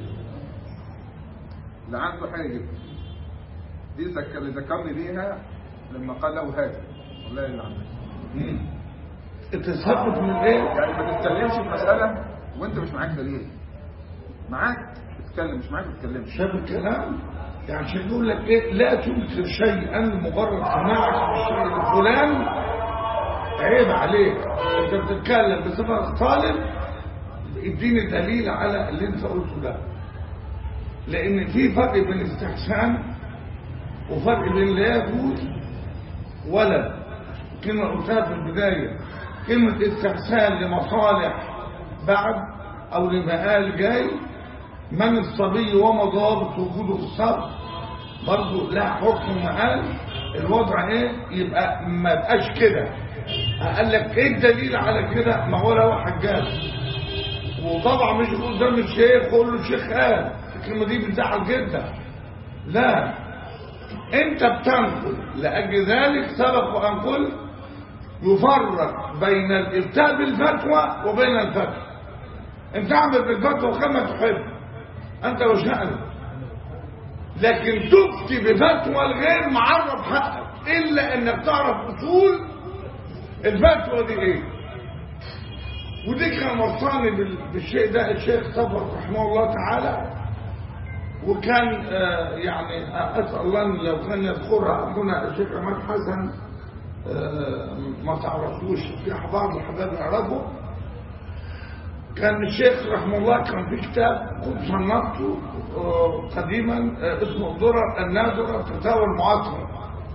لعنته حاجة جدا دي ذكر اللي ذكرني بيها لما قال له هذا والله اللي عندك
اتثبت من ايه
يعني ما تتكلمش في مسألة وانت مش معاك دليل معاك تتكلم مش معاك ما تتكلمش
شاف الكلام يعني عشان يقول لك ايه لا تنكر شيئا مجرد سماعك بالشيء الفلان عيب عليك انت بتتكلم بصفه طالب اديني دليل على اللي انت قلته ده لان في فرق بين استحسان وفرق بين لا يجوز ولا كلمه قلتها في البدايه كلمه استحسان لمصالح بعد او لمآل جاي من الصبي وما ضابط وجوده في الصف برضه لا حكم مآل الوضع ايه يبقى ما بقاش كده قال لك ايه الدليل على كده ما ولا واحد جاب وطبعا مش قدام الشيخ قول له الشيخ قال الكلمه دي بتزعل جدا لا انت بتنقل لاجل ذلك سبق وان قلت يفرق بين الابتاء بالفتوى وبين الفتوى انت اعمل بالفتوى كما تحب انت وشأنك لكن تفتي بفتوى الغير معرف حقك الا انك تعرف اصول الفتوى دي ايه ودي كان وصاني بال- بالشيء ده الشيخ صبر رحمه الله تعالى وكان آه، يعني آه، اسال الله إن لو كان يذكرها هنا الشيخ عماد حسن آه، ما تعرفوش في بعض الحباب يعرفوا كان الشيخ رحمه الله كان في كتاب كنت صنفته آه، قديما آه، اسمه الدرر النادرة فتاوى المعاصرة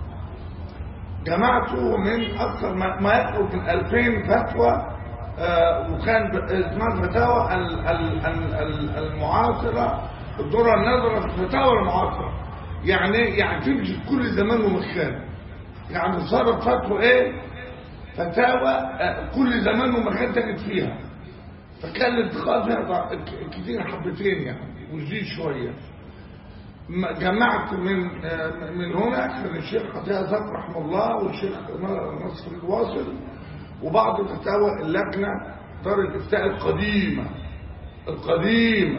جمعته من أكثر ما ما يقرب من 2000 فتوى آه، وكان ب- اسمها فتاوى ال- ال- ال- ال- المعاصرة الدرر النادرة في الفتاوى المعاصرة يعني إيه؟ يعني تمشي في كل زمان ومكان يعني صارت فتوى ايه فتاوى آه، كل زمان ومكان تجد فيها فكان الانتقاد فيها ك- كتير حبتين يعني وجديد شوية م- جمعت من آه، من هنا كان الشيخ عطية زكي رحمه الله والشيخ نصر الواصل وبعض فتاوى اللجنة دار الافتاء القديمة القديمة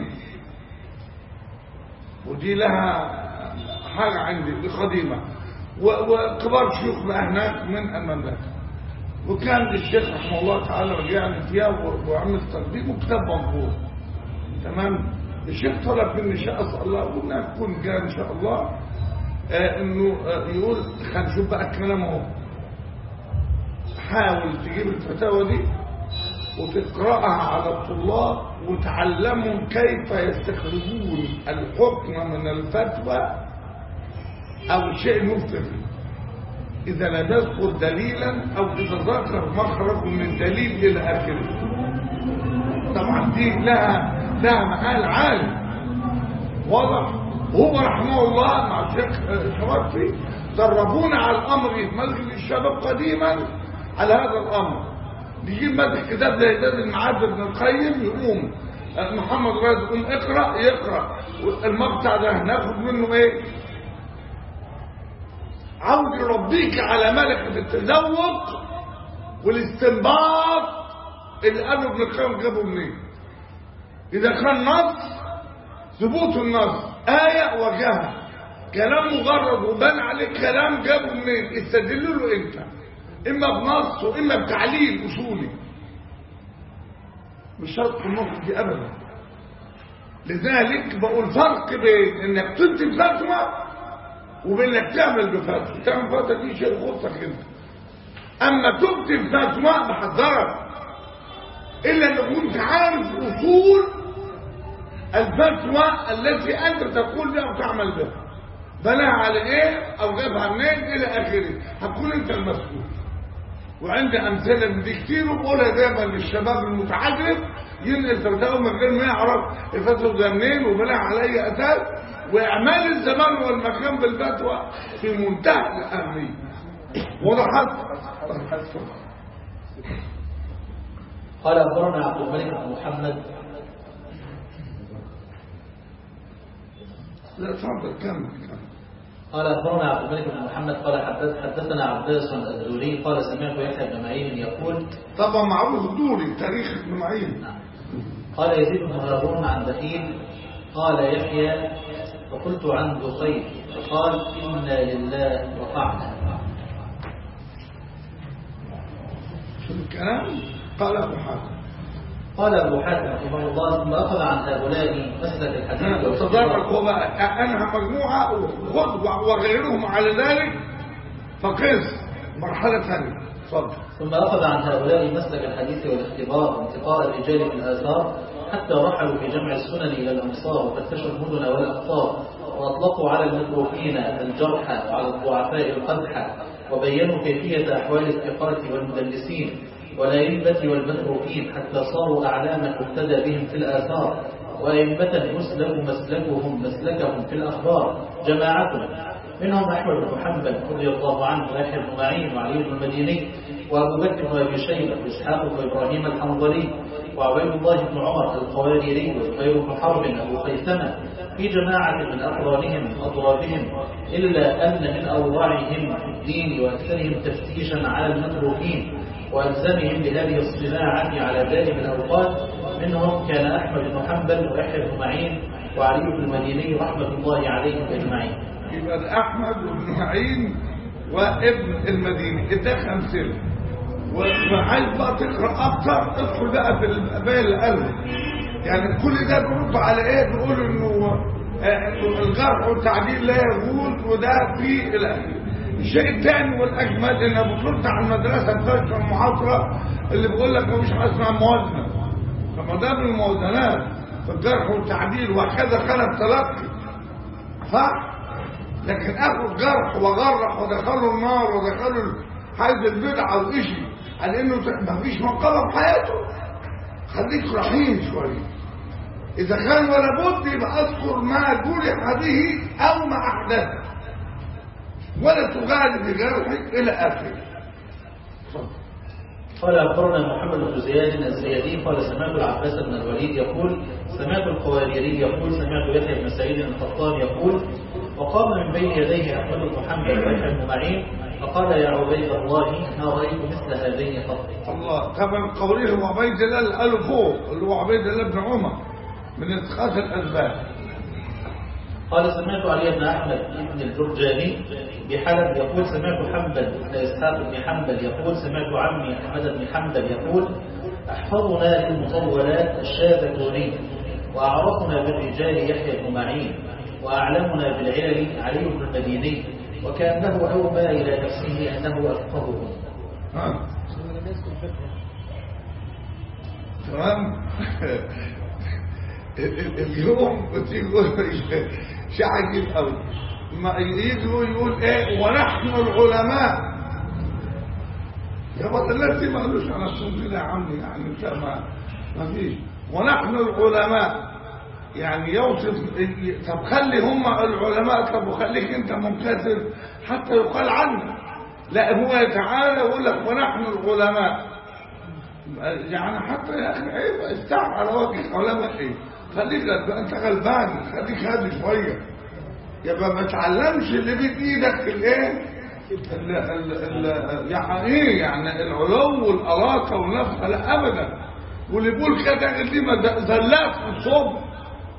ودي لها حاجة عندي دي قديمة و- وكبار شيوخ بقى هناك من المملكة وكان الشيخ رحمه الله تعالى رجعني فيها و- وعمل تقديم وكتاب مطبوع تمام الشيخ طلب مني شيء اسال الله وانها تكون جاء ان شاء الله آه انه آه يقول خلينا نشوف بقى الكلام اهو حاول تجيب الفتاوى دي وتقرأها على الطلاب وتعلمهم كيف يستخرجون الحكم من الفتوى أو الشيء المفتى فيه إذا لم يذكر دليلا أو إذا ذكر مخرج من دليل إلى آخره طبعا دي لها لها مقال عالي واضح هو رحمه الله مع الشيخ الشوافي دربونا على الأمر في مسجد الشباب قديما على هذا الأمر نجيب مثلا كتاب زي ده المعاد ابن القيم يقوم آه، محمد رائد يقوم اقرأ يقرأ المقطع ده ناخد منه ايه عاوز يربيك على ملكة التذوق والاستنباط اللي قالوا ابن القيم جابه منين إذا كان نص ثبوت النص آية وجهة كلام مجرد وبان عليه كلام جابه منين استدلوا له انت اما بنص واما بتعليل اصولي مش شرط النقطة دي ابدا لذلك بقول فرق بين انك تدي فتوى وبين انك تعمل بفتوى تعمل فتوى دي شيء يخصك انت اما تبدي فتوى بحذرك الا ان كنت عارف اصول الفتوى التي انت تقول بها وتعمل بها بناها على ايه او جابها منين الى اخره هتكون انت المسؤول وعندي امثله من دي كتير وبقولها دايما للشباب المتعجرف ينقل فتاوى من غير ما يعرف الفتوى ده منين وبناها على اي اساس واعمال الزمان والمكان بالفتوى في منتهى الاهميه وضحت
قال أخبرنا عبد الملك بن محمد
لا تفضل كمل كمل
قال أخبرنا عبد الملك بن محمد قال حدث حدثنا عباس الزوري قال سمعت يحيى بن معين يقول
طبعا معروف دوري تاريخ ابن معين
قال يزيد بن هارون عن بخيل قال يحيى فقلت عن بخيل فقال إنا لله وقعنا
شو الكلام قال ابو حاتم
قال أبو حاتم رحمه الله ثم أخذ عن هؤلاء مسلك الحديث
تدرك هو بقى انها مجموعه وخذ وغيرهم على ذلك فقس مرحله ثانيه اتفضل
ثم أخذ عن هؤلاء مسلك الحديث والاختبار وانتقاء الرجال في الآثار حتى رحلوا في جمع السنن إلى الأمصار وفتشوا المدن والأقطار وأطلقوا على المتروكين الجرح وعلى الضعفاء القدح وبينوا كيفية أحوال الثقات والمدلسين والأئمة والمتروكين حتى صاروا أعلاما يقتدى بهم في الآثار وأئمة يسلك مسلكهم مسلكهم في الأخبار جماعة منهم أحمد بن حنبل رضي الله عنه ويحيى بن معين وعلي بن المديني وأبو بكر وأبي شيبة وإسحاق وإبراهيم الحنظلي وعبيد الله بن عمر القواريري وزبير بن حرب أبو خيثمة في جماعة من أقرانهم وأضرابهم إلا أن من أوضاعهم في الدين وأكثرهم تفتيشا على المتروكين وألزمهم بهذه الصناعة على دائم الأوقات منهم كان أحمد بن حنبل ويحيى بن معين وعلي بن المديني رحمة الله عليهم أجمعين
يبقى ده احمد بن معين وابن المديني اداك امثله وعايز بقى تقرا اكتر ادخل بقى في الباقي اللي قاله يعني كل ده بيرد على ايه بيقول انه آه، إنه الجرح والتعديل لا يجوز وده في الاخير الشيء الثاني والاجمل انها بترد على المدرسه الفاشله المعاصره اللي بيقول لك مفيش حاجه اسمها موازنه فما ده من الموازنات في الجرح والتعديل وهكذا كان التلقي صح لكن اخذ جرح وجرح ودخله النار ودخله حيز البدعه والإشي على انه ما فيش منقبه في حياته خليك رحيم شويه اذا كان ولا بد يبقى اذكر ما جرح به او ما احدثه ولا تغالب بجرحك الى اخره اتفضل.
قال أخبرنا محمد بن زياد الزيادي قال سمعت العباس بن الوليد يقول سمعت القواريري يقول سمعت يحيى بن سعيد القطان يقول وقام من بين يديه أحمد بن محمد ويحيى بن معين فقال يا عبيد الله ما رأيت مثل هذين قط
الله طبعا قوله هو عبيد الله اللي قاله فوق اللي هو عبيد الله بن عمر من اتخاذ الاسباب
قال سمعت علي بن أحمد بن الجرجاني بحلب يقول سمعت حنبل بن إسحاق بن حنبل يقول سمعت عمي أحمد بن حنبل يقول أحفظنا للمطولات الشاذكوني وأعرفنا بالرجال يحيى بن معين وأعلمنا بالعلل علي بن المديني وكأنه أوبى إلى نفسه أنه أفقههم
ها تمام ال- ال- اليوم بتيجي شيء عجيب قوي ما يجوا يقول ايه ونحن العلماء يا بطل الناس ما قالوش على الصوت كده يا عمي يعني انت ما ما فيش ونحن العلماء يعني يوصف طب خلي هم العلماء طب وخليك انت ممتثل حتى يقال عنك لا هو تعالى يقول لك ونحن العلماء يعني حتى يا اخي عيب استعب على وجهك علماء ايه خليك غلبان انت غلبان خليك هادي شويه يبقى ما تعلمش اللي بيد ايدك الايه ال- ال- ال- يعني ايه يعني العلو والأراقة والنفخة لا ابدا واللي بيقول كده دي ما د- زلات في الصبح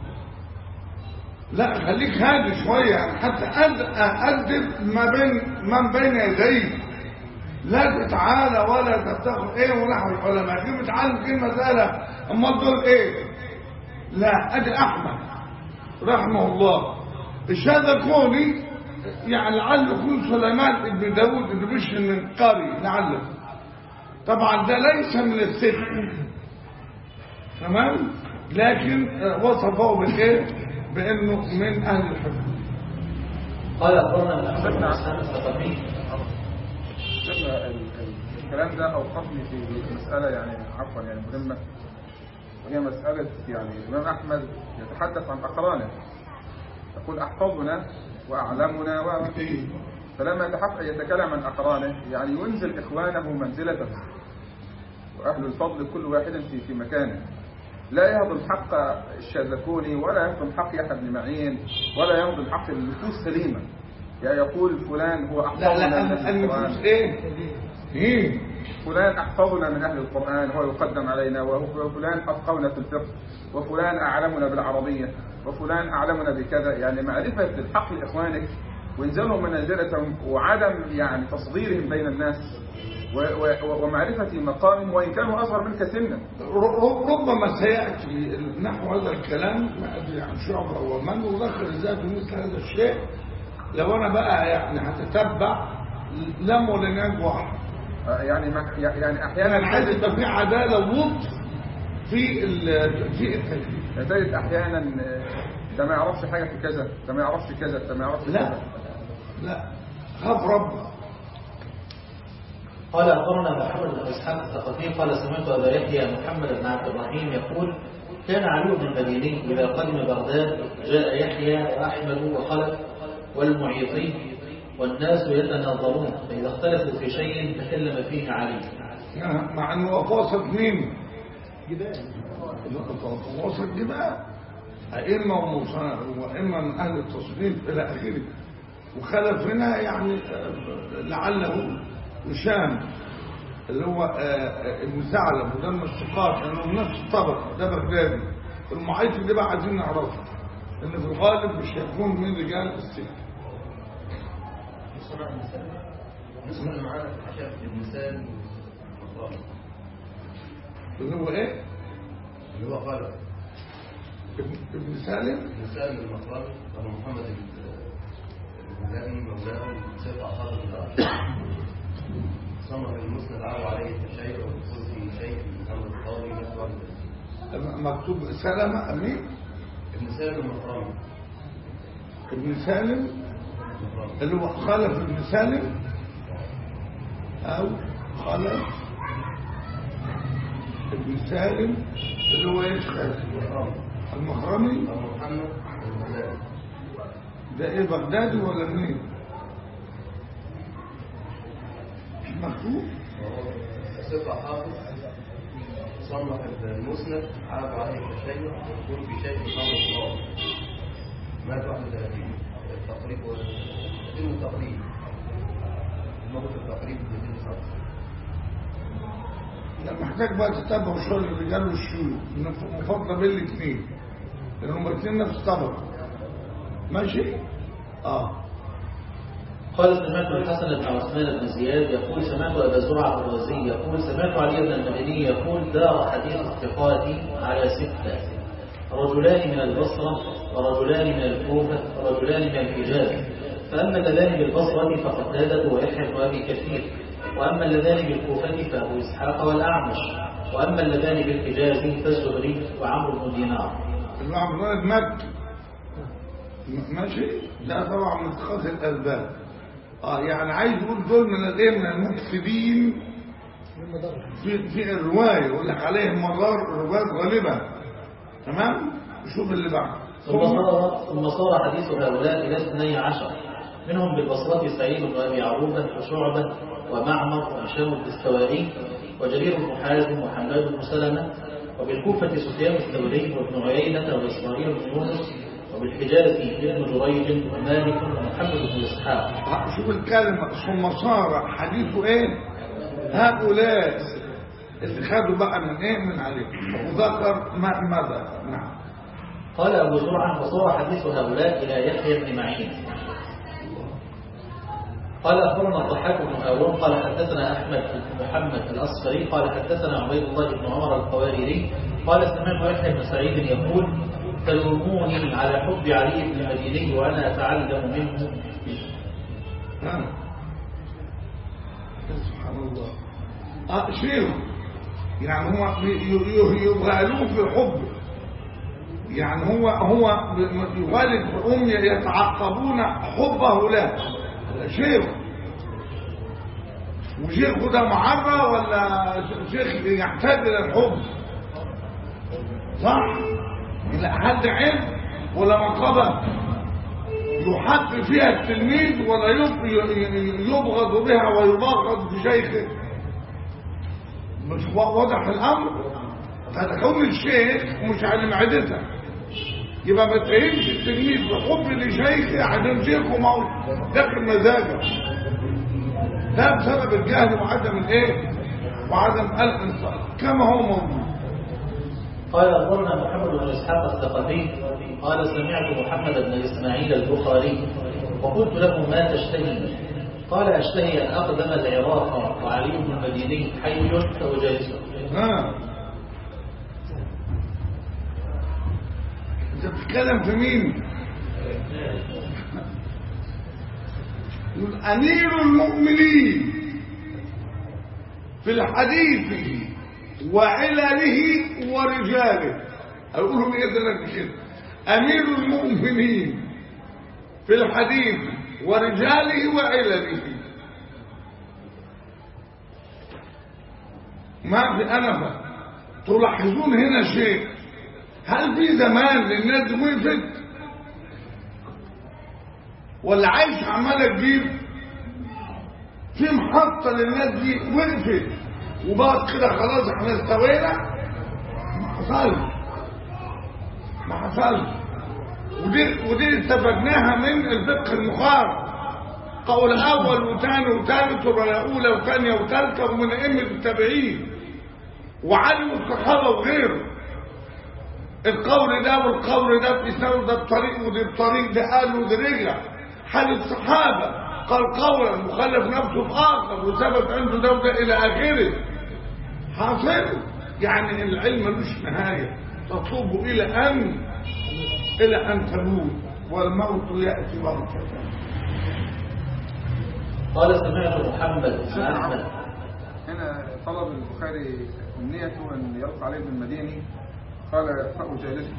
لا خليك هادي شويه يعني حتى أد- أدب ما بين من بين يديك لا تتعالى ولا تفتخر ايه ونحو العلماء كيف بتعلم كلمه سهله امال دول ايه لا ادي احمد رحمه الله الشهاده كوني يعني لعله يكون سليمان بن داود بن بشر القاري لعله طبعا ده ليس من الست تمام لكن آه، وصفه بالايه بانه من اهل الحفظ
قال أخبرنا محمد بن حسان الثقفي
شفنا ال- ال- الكلام ده اوقفني في مسألة يعني عفوا يعني مهمة وهي مسألة يعني الإمام أحمد يتحدث عن أقرانه يقول أحفظنا وأعلمنا و فلما يتحف- يتكلم عن أقرانه يعني ينزل إخوانه منزلته وأهل الفضل كل واحد في في مكانه لا يهضم حق الشاذكوني ولا يهضم حق يحيى بن معين ولا يهضم حق النفوس سليمة يعني يقول فلان هو
لا
أحفظنا
لا
من
أن-
القرآن
النفوس ايه ايه
فلان أحفظنا من أهل القرآن هو يقدم علينا وفلان أفقهنا في الفقه وفلان أعلمنا بالعربية وفلان أعلمنا بكذا يعني معرفة الحق لإخوانك وإنزالهم منازلتهم وعدم يعني تصغيرهم بين الناس و- و- ومعرفة مقامهم وإن كانوا أصغر منك سنا
ر- ر- ربما سيأتي نحو هذا الكلام ما أدري عن شعبة ومن وذكر ذاته مثل هذا الشيء لو أنا بقى يعني هتتبع لم ولناج واحد
آه، يعني ما- يعني
يعني
أحيانا
عايز يبقى في عدالة ولطف في ال- في التكليف
تجد أحيانا آه، ده ما يعرفش حاجة في كذا ده ما يعرفش كذا ده ما يعرفش
لا
كذا
لا خاف ربك
قال أخبرنا محمد بن إسحاق الثقفي قال سمعت أبا يحيى محمد بن عبد الرحيم يقول كان علي بن المديني إذا قدم بغداد جاء يحيى وأحمد وخلف والمعيطي والناس يتناظرون فإذا اختلفوا في شيء تكلم فيه علي
يعني مع انه وسط مين
جبال
وسط جبال أئمة ومصنع- وأئمة من أهل التصنيف إلى آخره وخلف هنا يعني آه، لعله هشام اللي هو آه، آه، ابن ثعلب وده من الثقات لأنه من نفس الطبقة ده بغدادي المعيط ده بقى عايزين نعرفه إن في الغالب مش هيكون من رجال السكة
نسمع اللي معانا في الحشاف ابن سالم ومطران
اللي هو إيه؟
اللي هو قال
ابن ابن سالم
ابن سالم المطران ابو محمد المزاني مولاه سيف اصحاب الدار صنف المسند عرض عليه التشيع والدخول في شيء من امر القاضي مثل
مكتوب سلمة أمين
ابن سالم المطران
ابن سالم
المطران
اللي هو خلف ابن سالم أو خلف ابن سالم اللي هو ايش خلف المخرمي
ابو محمد المزاني
ده ايه بغدادي ولا منين مش مكتوب
وهو ثقة حافظ صنف المسند عرض عليه التشيع والدخول في شيء من امر القاضي مات 31 التقريب يتم التقريب موت التقريب بيتم صرف
لا محتاج بقى تتابعوا شغل الرجال والشيوخ مفضله بين الاثنين لان هما الاثنين نفس الطبقه ماشي اه
قال سمعت الحسن بن عثمان بن زياد يقول سمعت أبا زرعة الرازي يقول سمعت علي بن المديني يقول دار حديث الثقات على ستة رجلان من البصرة ورجلان من الكوفة ورجلان من الحجاز فأما اللذان بالبصرة فقتادة ويحيى بن أبي كثير وأما اللذان بالكوفة فأبو إسحاق والأعمش وأما اللذان بالحجاز فالزهري وعمرو بن دينار
اللي هو عبد الولد مكي م- ماشي ده طبعا من اتخاذ الاسباب اه يعني عايز يقول دول من الايه من المفسدين في في الروايه يقول لك عليهم مدار الروايات غالبا تمام شوف اللي بعد
ثم صار ثم صار حديث هؤلاء إلى اثني عشر منهم بالبصرة سعيد بن أبي عروبة وشعبة ومعمر وهشام الدستوائي وجرير بن حازم وحماد بن سلمة وبالكوفة سفيان الثوري وابن عيينة وإسماعيل بن يونس وبالحجاز ابن جريج ومالك ومحمد بن إسحاق
آه، شوف الكلمه ثم صار حديث ايه هؤلاء اللي خدوا بقى من ايه من عليه وذكر ما ماذا نعم
قال أبو زرعة وصار حديث هؤلاء إلى يحيى بن معين قال أخبرنا الضحاك بن هارون قال حدثنا أحمد بن محمد الأصفري قال حدثنا عبيد الله بن عمر القواريري قال سمعت يحيى بن سعيد يقول تلوموني على حب علي بن المديني وأنا أتعلم منه
نعم سبحان الله اه شيء يعني هم يغالون في حبه يعني هو هو والد وام يتعقبون حبه له شيخ وشيخه ده معرة ولا شيخ يحتاج الى الحب صح الى حد علم ولا منقبة يحب فيها التلميذ ولا يب- ي- يبغض بها ويبغض بشيخه مش واضح الامر هذا كون الشيخ مش على معدتها يبقى ما تهمش التلميذ بحب لشيخه عشان شيخه موت داخل مزاجه ده بسبب الجهل وعدم الايه وعدم الانصاف كما هو موجود
قال أخبرنا محمد بن إسحاق الثقفي قال سمعت محمد بن إسماعيل البخاري وقلت له ما تشتهي قال أشتهي أن أقدم العراق وعلي بن المديني حي فأجالسه
ها انت بتتكلم في مين يقول امير المؤمنين في الحديث وعلله ورجاله اقولهم ايه لك كده امير المؤمنين في الحديث ورجاله وعلله ما في أنفة تلاحظون هنا شيء هل في زمان للناس دي وقفت ولا عايش عمالة تجيب في محطة للناس دي وقفت وبقت كده خلاص احنا استوينا ما حصلش ما حصلش ودي ودي استفدناها من الفقه المخالف قول اول وثاني وثالث ولا اولى وثانيه وثالثه ومن ائمه التابعين وعلي والصحابه وغيره القول ده والقول ده بيساوي ده بطريق وده بطريق ده قال وده رجع حال الصحابه قال قولا مخلف نفسه في اخر وثبت عنده ده وده الى اخره حاصل يعني العلم ملوش نهايه تطلب الى ان الى ان تموت والموت ياتي بغته
قال سمعت محمد بن أحمد
هنا طلب البخاري أمنيته أن يلقى عليه ابن المديني قال فأجالسه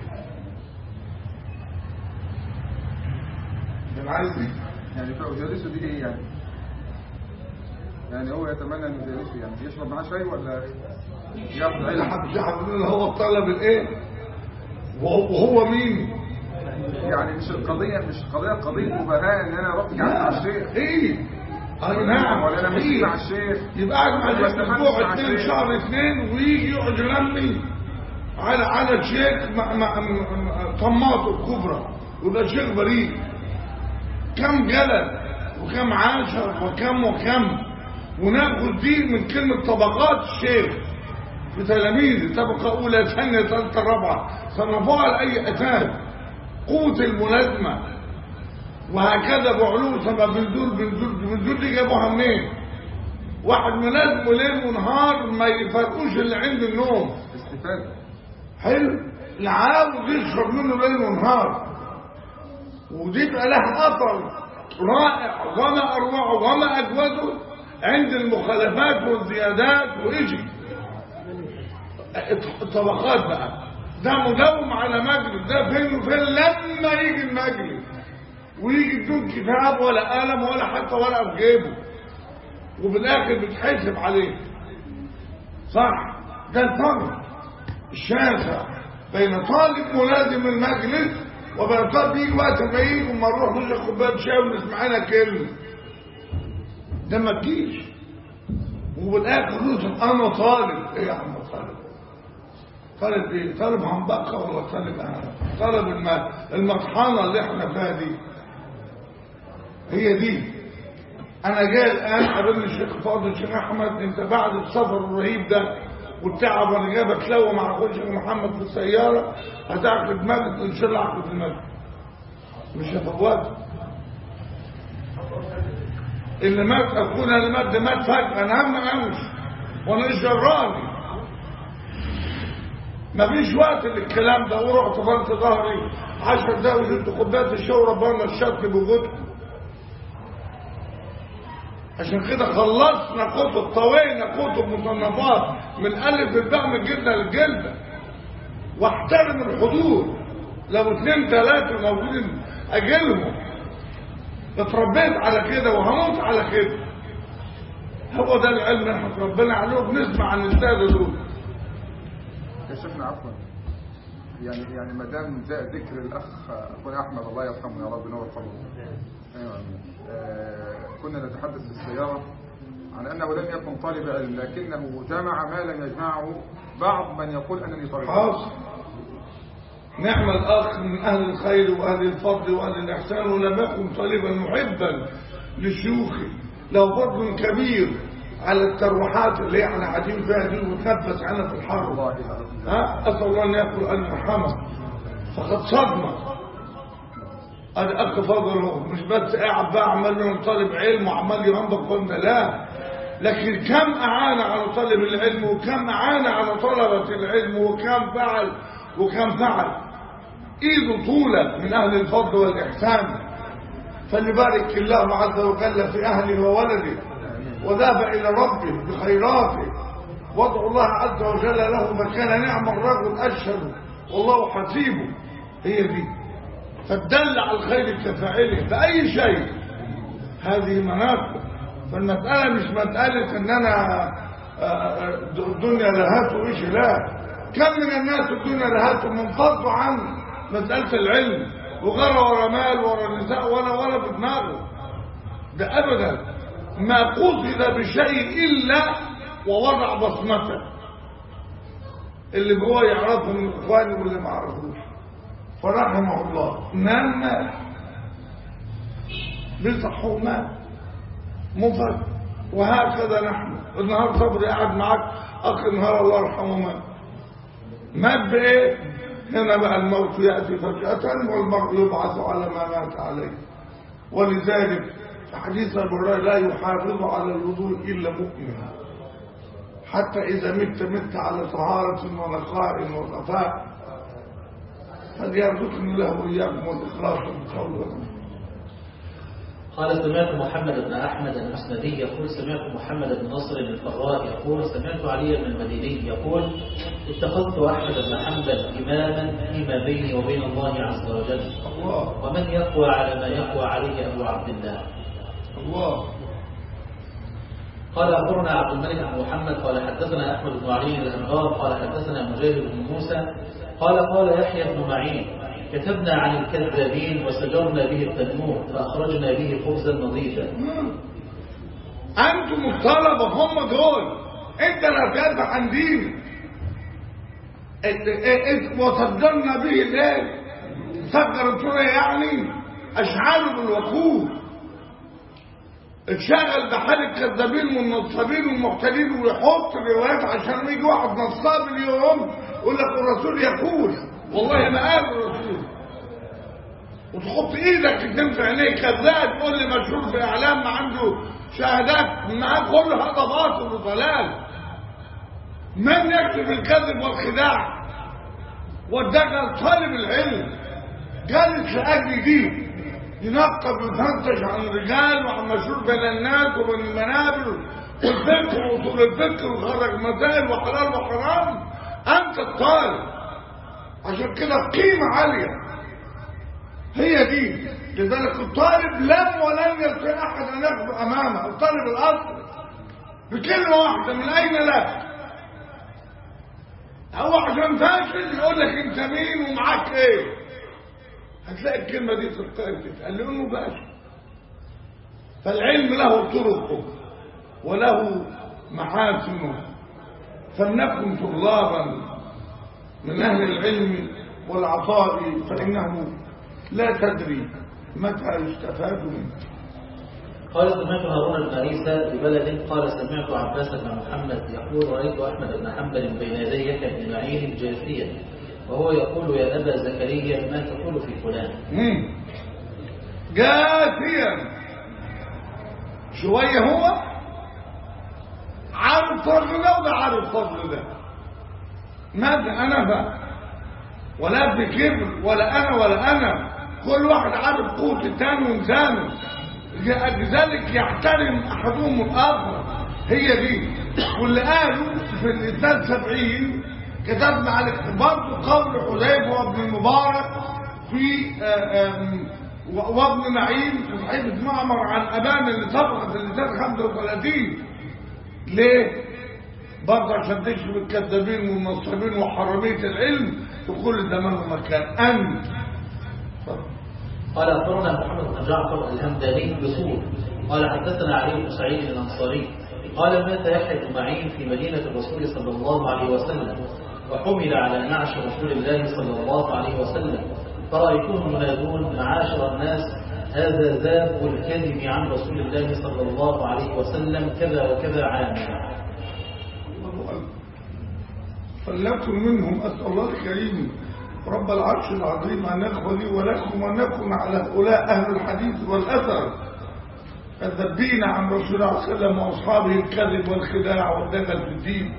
بالعزم
يعني فأجالسه دي إيه يعني؟ يعني هو يتمنى أن يجالسه يعني يشرب معاه شاي ولا ياخذ علم؟
الحب شعب اللي هو الطلب الايه وهو وهو مين
يعني مش القضية مش قضية قضية مباهاة إن أنا رحت قعدت مع الشيخ
ايه اي نعم
ولا أنا ماشي
إيه؟
مع الشيخ
يبقى قاعد مع
ولا
الشيخ
استفدت
اسبوع
مع
اثنين
الشيخ.
شهر اثنين ويجي يقعد يرمي على على الشيخ مع مع مع- طماطه الكبرى وده شيخ بريء كم جلد وكم عاشر وكم وكم وناخد دي من كلمة طبقات الشيخ في تلاميذ طبقة أولى ثانية ثالثة رابعة صنفوها لأي أساس قوة الملازمة وهكذا بعلو سبب بنزول بنزول بنزول دي جابوها منين واحد ملازمه ليل ونهار ما يفرقوش اللي عنده النوم
استفادة
حلو اللي عاوز يشرب منه ليل ونهار ودي بقى لها اثر رائع وما اروعه وما اجوده عند المخالفات والزيادات ويجي الطبقات بقى ده مداوم على مجلس ده فين وفين لما يجي المجلس ويجي بدون كتاب ولا قلم ولا حتى ورقه في جيبه وبالاخر بتحاسب عليه صح ده الفرق الشاسع بين طالب ملازم المجلس وبين طالب يجي وقت ما يجي وما نروح نشرب كوبايه شاي ونسمع لنا كلمه ده ما تجيش وبالاخر نوصل انا طالب ايه يا عم طالب طالب ايه طالب همبقه ولا طالب انا طالب الم- المطحنه اللي احنا فيها دي هي دي انا جاي الان قابلني الشيخ فاضل الشيخ احمد انت بعد السفر الرهيب ده والتعب وانا جاي بتلوى مع اخويا الشيخ محمد في السياره هتعقد مجد ان شاء الله اعقد المجد مش هفوت اللي مات اخونا اللي مات ده مات فجاه انا هم امشي وانا مش جراني مفيش وقت للكلام ده ورحت فرت ظهري عشر دقايق وجبت كوبايه الشاي وربنا الشك بوجودكم عشان كده خلصنا كتب طوينا كتب مصنفات من الف الباء من جلده للجلده واحترم الحضور لو اثنين ثلاثة موجودين اجلهم اتربيت على كده وهموت على كده هو ده العلم اللي احنا اتربينا عليه وبنسمع عن السادة دول
يا شيخنا عفوا يعني يعني ما دام جاء ذكر الاخ اخونا احمد الله يرحمه يا رب نور قبره ايوه آمين. آه كنا نتحدث في السياره عن انه لم يكن طالب علم لكنه جمع ما لم يجمعه بعض من يقول انني طالب علم
حاصل نعم الأخ من أهل الخير وأهل الفضل وأهل الإحسان ولم يكن طالبا محبا للشيوخ له فضل كبير على التروحات اللي احنا قاعدين فيها دي وتنفس عنها في الحر
والله
ها أسأل الله أن يأكل أن يرحمه فقد صدمة أنا أخ فضله مش بس قاعد بقى عمال له طالب علم وعمال ينبق قلنا لا لكن كم أعان على طالب العلم وكم أعان على طلبة العلم وكم فعل وكم فعل إيده طولة من أهل الفضل والإحسان فليبارك الله عز وجل في أهله وولده وذهب إلى ربه بخيراته وادعوا الله عز وجل له فكان نعم الرجل أشهد والله حسيبه هي دي فالدل على الخير كفاعله بأي شيء هذه مناقب فالمسألة مش مسألة ان انا الدنيا لهات وإيش لا كم من الناس الدنيا لهات منفضوا عن مسألة العلم وغرى ورا مال ورا نساء ولا ولا بدماغه ده أبدا ما قصد بشيء إلا ووضع بصمته اللي هو يعرفه من إخواني واللي ما عرفوش فرحمه الله نام مات بصح ومات مفرد وهكذا نحن النهار صبري قاعد معاك اخ النهار الله يرحمه مات مات بايه هنا بقى الموت ياتي فجاه والمرء يبعث على ما مات عليه ولذلك حديث ابو هريره لا يحافظ على الوضوء الا مؤمن حتى اذا مت مت على طهاره ونقاء وصفاء فليرزقني الله واياكم والاخلاص في القول والعمل
قال سمعت محمد بن أحمد المسندي يقول سمعت محمد بن نصر الفراء يقول سمعت علي بن المديني يقول اتخذت أحمد بن حنبل إماما فيما بيني وبين الله عز وجل
الله
ومن يقوى على ما يقوى عليه أبو عبد الله
الله
قال أخبرنا عبد الملك بن محمد قال حدثنا أحمد بن علي الأنبار قال حدثنا مجاهد بن موسى قال قال يحيى بن معين كتبنا عن الكذابين وسجرنا به التنمور فأخرجنا به خبزا نظيفا
انتم الطلبة هم دول انت لا تدافع عن دين انت- انت- وصدرنا به الايه صدر الطريق يعني اشعاره بالوقود اتشغل بحال الكذابين والنصابين والمحتلين ويحط روايات عشان يجي واحد نصاب اليوم يقول لك الرسول يقول والله ما قال الرسول وتحط ايدك تدم في عينيه كذاب تقول لي مشهور في اعلام ما عنده شهادات معاه كل هذا باطل وضلال من يكتب الكذب والخداع والدجل طالب العلم جالس لاجل دي ينقب ويفتش عن الرجال وعن مشهور بين الناس وبين المنابر والفقه واصول الفقه وخرج مسائل وحلال وحرام انت الطالب عشان كده قيمه عاليه هي دي لذلك الطالب لم ولن يستطيع احد ان يخطو امامه الطالب الاصل بكلمه واحده من اين لك هو عشان فاشل يقول لك انت مين ومعاك ايه هتلاقي الكلمه دي تلقائي بتتقال لانه فاشل فالعلم له طرقه وله محاسنه فلنكن طلابا من اهل العلم والعطاء فانه لا تدري متى يستفاد منه
قال سمعت هارون بن عيسى ببلد قال سمعت عباس بن محمد يقول رأيت أحمد بن حنبل بين يدي يحيى بن معين جاثيا وهو يقول يا أبا زكريا ما تقول في فلان
مم. جاثيا شوية هو عارف فضل ده وده عارف فضل ده ماذا أنا بقى ولا بكبر ولا أنا ولا أنا كل واحد عارف قوة التاني ومثانه لذلك يحترم أحدهم الآخر هي دي واللي قالوا في الإنسان سبعين كتبنا عليك برضه قول حذيفه وابن المبارك في آه، آم، و- وابن معين في صحيفه معمر عن ابان اللي سبقت اللسان 35 ليه؟ برضه عشان تشرب الكذابين والنصابين وحراميه العلم في كل زمان ومكان انت
قال أخبرنا محمد بن جعفر الهمداني بصور قال حدثنا علي بن سعيد الأنصاري قال مات يحيى بن معين في مدينة الرسول صلى الله عليه وسلم وحمل على نعش رسول الله صلى الله عليه وسلم فرأيتهم ينادون معاشر الناس هذا ذاب الكذب عن رسول الله صلى الله عليه وسلم كذا وكذا عاما
فلنكن منهم أسأل الله الكريم رب العرش العظيم أن يغفر لي ولكم وأن نكن على هؤلاء أهل الحديث والأثر الذبين عن رسول الله صلى الله عليه وسلم وأصحابه الكذب والخداع والدجل في الدين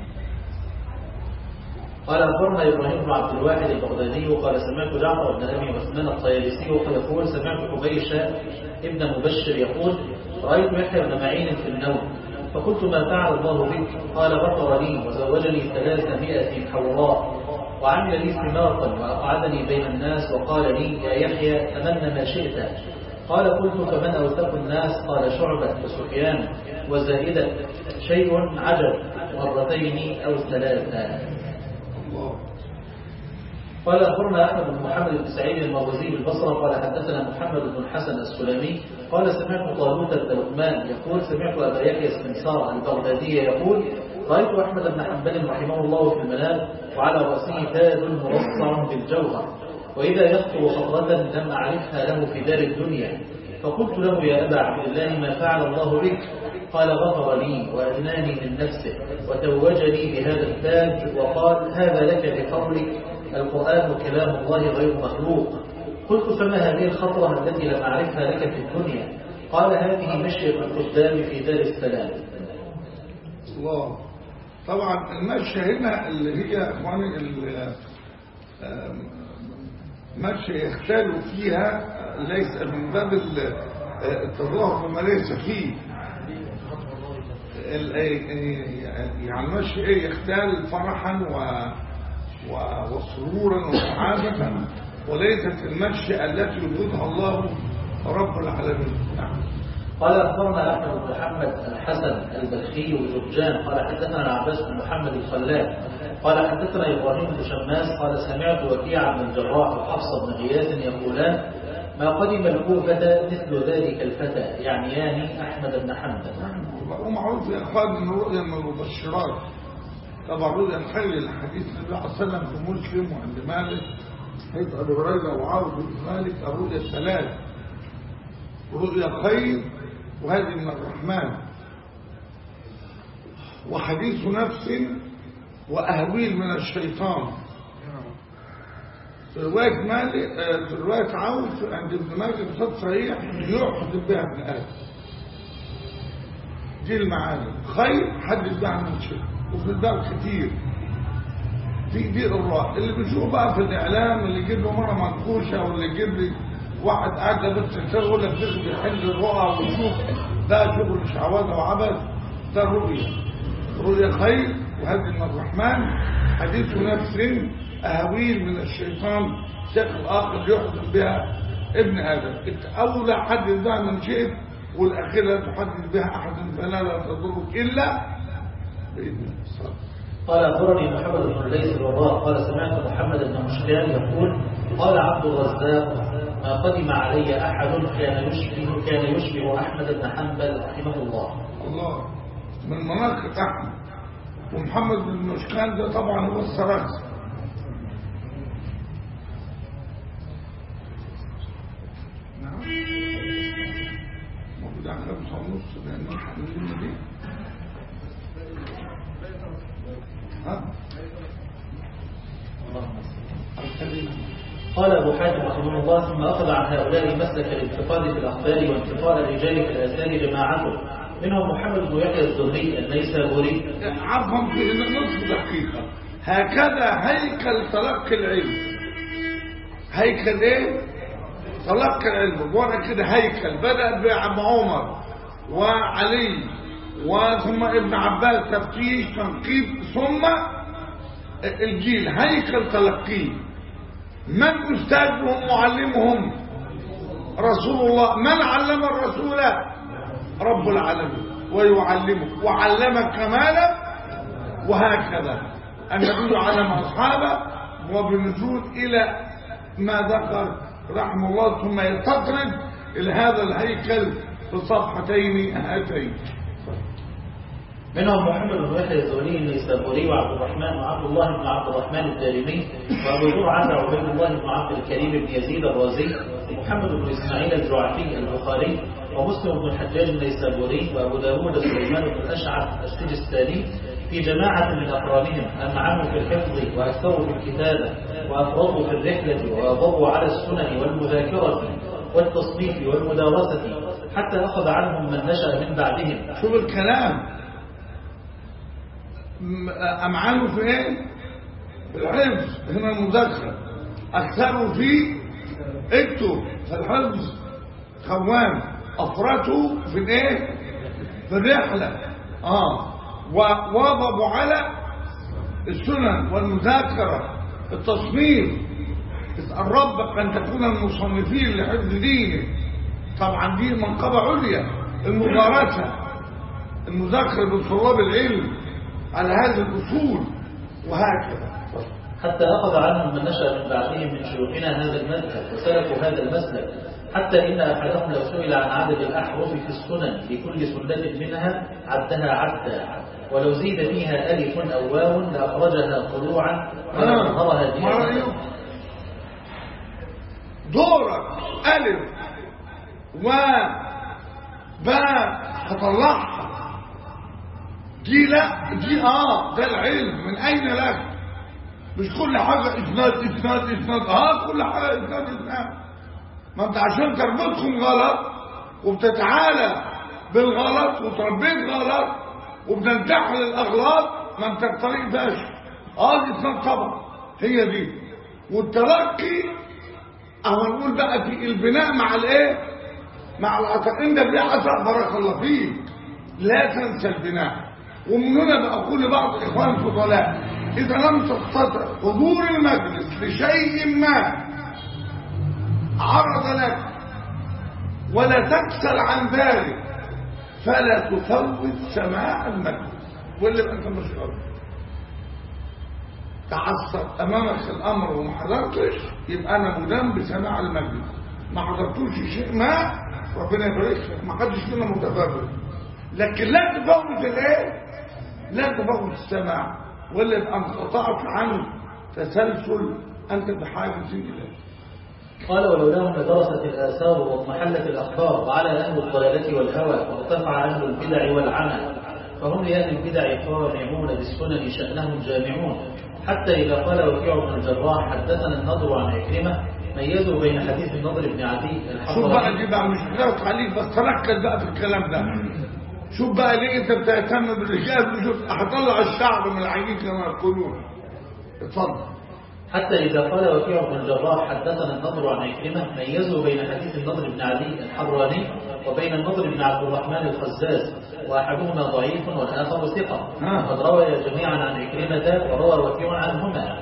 قال أخبرنا إبراهيم بن عبد الواحد البغدادي قال سمعت جعفر بن أبي عثمان الطيالسي يقول سمعت حبيشة ابن مبشر يقول رأيت يحيى بن معين في النوم فقلت ما فعل الله بك قال غفر لي وزوجني ثلاثمائة حوراء وعمل لي ثمارا وأقعدني بين الناس وقال لي يا يحيى تمنى ما شئت قال قلت فمن أوثق الناس قال شعبة وسفيان وزائدة شيء عجب مرتين أو ثلاثة
الله
قال أخبرنا أحمد بن محمد بن سعيد المروزي بالبصرة قال حدثنا محمد بن الحسن السلمي قال سمعت طالوت التركمان يقول سمعت أبا يحيى السمسار البغدادي يقول رأيت أحمد بن حنبل رحمه الله في المنام وعلى رأسه تاج مرصع بالجوهر وإذا يخطر خطرة لم أعرفها له في دار الدنيا فقلت له يا أبا عبد الله ما فعل الله بك قال غفر لي وأدناني من نفسه وتوجني بهذا التاج وقال هذا لك بفضلك القرآن كلام الله غير مخلوق قلت فما هذه الخطوة التي لم أعرفها لك في الدنيا قال هذه مشية الخدام في دار السلام
الله طبعا المشي هنا اللي هي يا اخواني ال- آم، مشي يختال فيها ليس من باب ال- آه، التظاهر وما ليس فيه ال- آه، يعني المشي ايه يختال فرحا و و- وسرورا وسعادة وليست المشي التي يريدها الله رب العالمين نعم
قال أخبرنا أحمد بن محمد الحسن البلخي وجرجان قال حدثنا العباس بن محمد الخلال قال حدثنا إبراهيم بن شماس قال سمعت وكيع بن الجراح وحفص بن غياث يقولان ما قدم الكوفة مثل ذلك الفتى يعنيان أحمد بن حنبل
ومعروف يا اخوان ان الرؤيا من المبشرات طبعا رؤيا الخير الحديث النبي صلى الله عليه وسلم في مسلم وعند مالك حيث ابي هريره وعوف بن مالك الرؤيا الثلاث رؤيا خير وهذه من الرحمن وحديث نفس واهويل من الشيطان في رواية مالك آه، في رواية عوف عند ابن ماجه بصوت صحيح يحدث بها ابن آدم دي المعاني خير حدث بها عن شيء وفي الباب كتير في دي الراء اللي بيشوف بقى في الاعلام اللي يجيب له مره منقوشه واللي يجيب لي واحد قاعد بس يقول لك ده بيحل الرؤى ويشوف ده شغل شعوذه وعبث ده رؤيه رؤيا خير وهذه من الرحمن حديث نفس اهاويل من الشيطان شكل اخر يحدث بها ابن ادم اولى حدث بها من شئت والاخيره لا تحدث بها احد فلا لا تضرك الا باذن الله
قال أخبرني محمد بن ليث الوراء قال سمعت محمد بن مشكان يقول قال عبد الرزاق ما قدم علي أحد كان يشبه كان يشبه أحمد بن حنبل رحمه الله
الله من مناقب احمد ومحمد بن مشكان ده طبعا هو السراج نعم موجود على خمسة ونص لأن الحمد دي ها
قال أبو حاتم رحمه الله ثم أخذ عن هؤلاء مسلك الانتقاد في الأخبار وانتقال الرجال في الآثار جماعته منهم محمد بن يحيى الزهري النيسابوري
عفوا في نصف دقيقة هكذا هيكل تلقي العلم هيكل ايه تلقي العلم وانا كده هيكل بدأ بعم عمر وعلي وثم ابن عباس تفتيش تنقيب ثم الجيل هيكل تلقيه من أستاذهم معلمهم رسول الله من علم الرسول رب العالمين ويعلمه وعلم كمالا وهكذا النبي علم أصحابه وبنزول إلى ما ذكر رحمه الله ثم يستطرد إلى هذا الهيكل بصفحتين هاتين
منهم محمد بن يحيى الزهري النيسابوري وعبد الرحمن وعبد الله بن عبد الرحمن الدارمي وابو زرعه وعبيد الله بن عبد الكريم بن يزيد الرازي ومحمد بن اسماعيل الجعفي البخاري ومسلم بن الحجاج النيسابوري وابو داوود سليمان بن الاشعث السجستاني في جماعة من أقرانهم أمعنوا في الحفظ وأكثروا في الكتابة وأفرطوا في الرحلة وأضروا على السنن والمذاكرة والتصنيف والمدارسة حتى أخذ عنهم من نشأ من بعدهم
شوف الكلام م- أمعانه في ايه في الحفظ هنا المذاكرة أكثروا في اكتب في الحفظ خوان أفرطوا في الايه في الرحلة اه وواظبوا على السنن والمذاكرة التصنيف اسأل ربك أن تكون المصنفين لحفظ دينه طبعا دي منقبة عليا المدارسة المذاكرة بطلاب العلم على هذه الأصول وهكذا
حتى أخذ عنهم من نشأ من بعدهم من شيوخنا هذا المذهب وسلكوا هذا المسلك حتى إن أحدهم لو سئل عن عدد الأحرف في السنن لكل سنة منها عدها عدا ولو زيد فيها ألف أو واو لأخرجها طلوعا ولأظهرها
ما رأيك
جهة
دورك ألف و باء هطلعها دي لا دي اه ده العلم من اين لك مش كل حاجة اسناد اسناد اسناد اه كل حاجة اسناد اسناد ما انت عشان تربطهم غلط وبتتعالى بالغلط وتربيت غلط وبتنتحل الاغلاط ما انت الطريق فاشل اه دي اسناد طبعا هي دي والتلقي اهو نقول بقى في البناء مع الايه مع العطاء انت في عطاء بارك الله فيك لا تنسى البناء ومن هنا بقول لبعض الاخوان الفضلاء اذا لم تستطع حضور المجلس لشيء ما عرض لك ولا تكسل عن ذلك فلا تفوت سماع المجلس واللي يبقى انت مش قادر تعثر امامك الامر وما حضرتش يبقى انا مدام بسماع المجلس ما حضرتوش شيء ما ربنا يبارك لك ما حدش فينا متفرد لكن لا تفوت الايه لا تفوت السماع ولا يبقى انقطعت عن تسلسل انت بحاجه اليه
قال ولولاهم لدرست الآثار واضمحلت الأخبار وعلى أهل الضلالة والهوى وارتفع أهل البدع والعمى فهم لأهل البدع قانعون بالسنن شأنهم جامعون حتى إذا قال وكيع بن الجراح حدثنا النضر عن عكرمة ميزوا بين حديث النضر بن عدي
شوف بقى
الحضرمي
دي بقى مش بتاعت عليك بس ركز بقى في الكلام ده شوف بقى ليه انت بتهتم بالرجال وشوف هطلع الشعر من العجين كما يقولون اتفضل
حتى إذا قال وكيع بن الجراح حدثنا النضر عن عكرمة ميزوا بين حديث النضر بن علي الحراني وبين النضر بن عبد الرحمن الخزاز وأحدهما ضعيف والآخر ثقة
نعم.
وقد روي جميعا عن عكرمة وروى وكيع عنهما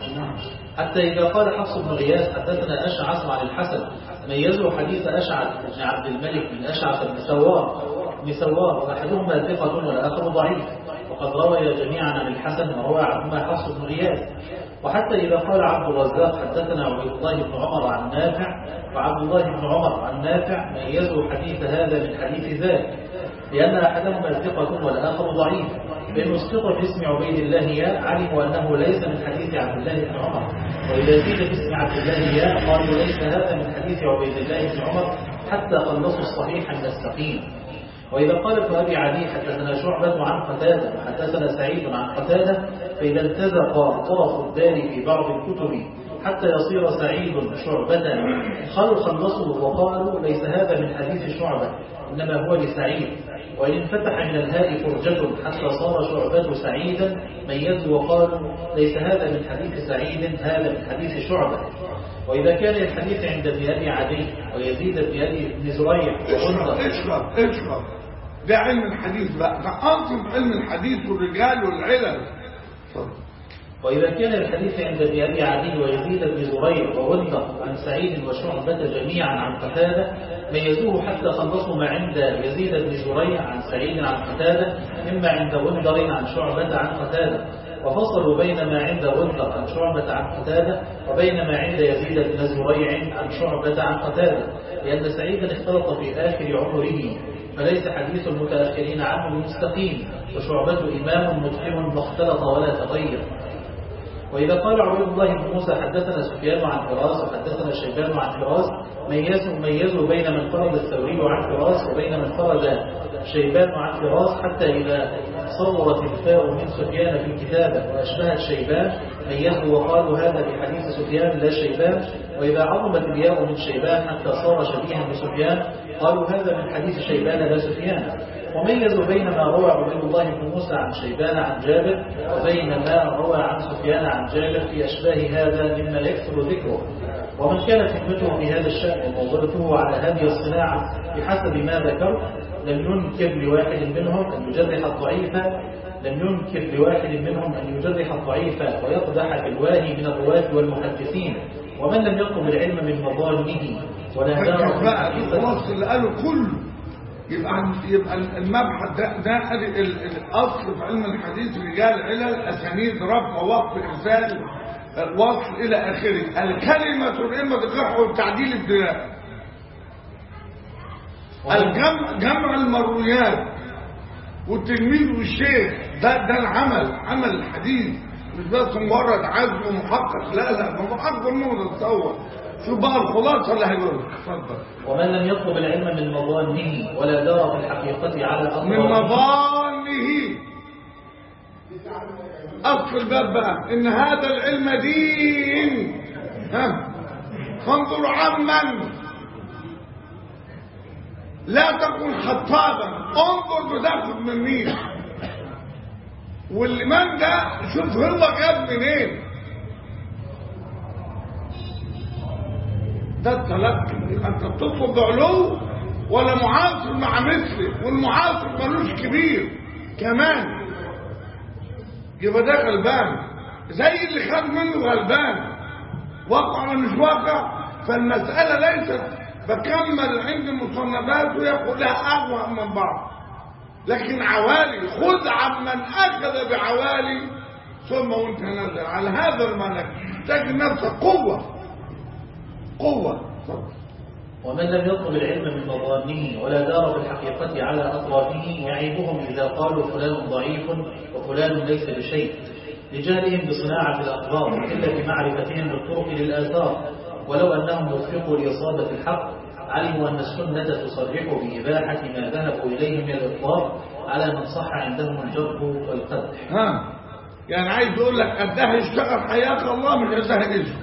حتى إذا قال حفص بن غياث حدثنا أشعث عن الحسن ميزوا حديث أشعث بن عبد الملك من أشعث بن سوار بن سوار وأحدهما ثقة والآخر ضعيف وقد روي جميعا عن الحسن وروى عنهما حفص بن غياث وحتى إذا قال عبد الرزاق حدثنا عبيد الله بن عمر عن نافع وعبد الله بن عمر عن نافع ميزوا حديث هذا من حديث ذاك لأن أحدهما ثقة والآخر ضعيف فإن اسقط في اسم عبيد الله يا علموا أنه ليس من حديث عبد الله بن عمر وإذا زيد في اسم عبد الله يا قالوا ليس هذا من حديث عبيد الله بن عمر حتى خلصوا الصحيح المستقيم وإذا قال ابن أبي عدي حدثنا شعبة عن قتادة وحدثنا سعيد عن قتادة فإذا التزق طرف الدار في بعض الكتب حتى يصير سعيد شعبة قالوا خلصوا وقالوا ليس هذا من حديث شعبة إنما هو لسعيد وإن انفتح من الهاء فرجة حتى صار شعبة سعيدا ميزوا وقالوا ليس هذا من حديث سعيد هذا من حديث شعبة وإذا كان الحديث عند ابن أبي عدي ويزيد بن أبي بن زريع
اشرب
وغندر
اشرب اشرب ده علم الحديث بقى ده اصل علم الحديث والرجال والعلل اتفضل.
وإذا كان الحديث عند ابن أبي عدي ويزيد بن زريع ووندر عن سعيد وشعبة جميعا عن قتادة ميزوه حتى خلصوا ما عند يزيد بن زريع عن سعيد عن قتادة مما عند وندر عن شعبة عن قتادة وفصلوا بين ما عند وندر عن شعبة عن قتادة وبين ما عند يزيد بن زريع عن شعبة عن قتادة لأن سعيدا اختلط في آخر عمره فليس حديث المتأخرين عنه مستقيم وشعبة إمام متقن ما اختلط ولا تغير وإذا قال عبد الله بن موسى حدثنا سفيان عن فراس وحدثنا شيبان عن فراس ميزوا ميزوا بين من فرد الثوري عن فراس وبين من فرد شيبان عن فراس حتى إذا صورت الفاء من سفيان في الكتابة وأشبهت شيبان ميزوا وقالوا هذا بحديث سفيان لا شيبان وإذا عظمت الياء من شيبان حتى صار شبيها بسفيان قالوا هذا من حديث شيبان لا سفيان وميزوا بين ما روى عبيد الله بن موسى عن شيبان عن جابر وبين ما روى عن سفيان عن جابر في أشباه هذا مما يكثر ذكره ومن كانت حكمته في هذا الشأن وموضبته على هذه الصناعة بحسب ما ذكر لم ينكر لواحد منهم أن يجرح الضعيف لم ينكر لواحد منهم أن يجرح الضعيف ويقدح بالواهي من الرواة والمحدثين ومن لم يطلب العلم من مظالمه ولا
فكر
دار
بقى في خلاص اللي قاله كله يبقى يبقى المبحث ده ده ال- ال- الاصل في علم الحديث رجال علل اسانيد رفع وقف ارسال وصل الى اخره الكلمه العلم الجرح والتعديل الدلاء الجمع جمع المرويات والتلميذ والشيخ ده ده العمل عمل الحديث مش بس مجرد عزم ومحقق لا لا ما هو اكبر من تتصور شوف بقى الخلاصه اللي هيقولها اتفضل
ومن لم يطلب العلم من مظانه ولا دار في الحقيقة على
من
أطراف
مظانه أصل الباب بقى إن هذا العلم دين ها فانظر عمن لا تكن خطابا انظر بتاخد من مين واللي من ده شوف هو جاب منين ده التلقي يبقى انت بتطلب بعلو ولا معاصر مع مثله والمعاصر ملوش كبير كمان يبقى ده غلبان زي اللي خد منه غلبان واقع ولا مش واقع فالمسألة ليست بكمل عند المصنفات ويقول لها أقوى من بعض لكن عوالي خذ عمن أخذ بعوالي ثم وانت نازل على هذا المنهج تجد نفسك قوة قوة
ومن لم يطلب العلم من مظانه ولا دار في الحقيقة على أطرافه يعيبهم إذا قالوا فلان ضعيف وفلان ليس بشيء لجهلهم بصناعة الأخبار وقلة معرفتهم بالطرق للآثار ولو أنهم وفقوا لإصابة الحق علموا أن السنة تصرح بإباحة ما ذهبوا إليه من الإطلاق على من صح عندهم الجرح والقدح
ها يعني عايز اقول لك قدها يشتغل حياة الله مش قدها اسم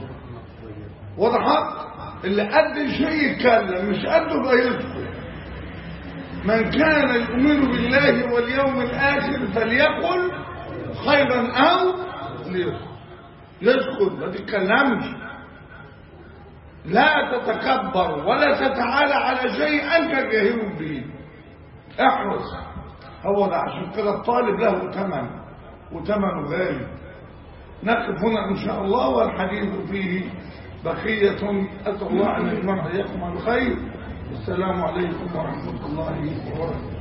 وضحت اللي قد شيء يتكلم مش قده بقى يسكت من كان يؤمن بالله واليوم الاخر فليقل خيرا او ليسكت يسكت ما تتكلمش لا تتكبر ولا تتعالى على شيء انت جاهل به احرص هو ده عشان كده الطالب له ثمن وثمنه غالي نقف هنا ان شاء الله والحديث فيه بقية أسأل الله أن يجمع إياكم على الخير السلام عليكم ورحمة الله وبركاته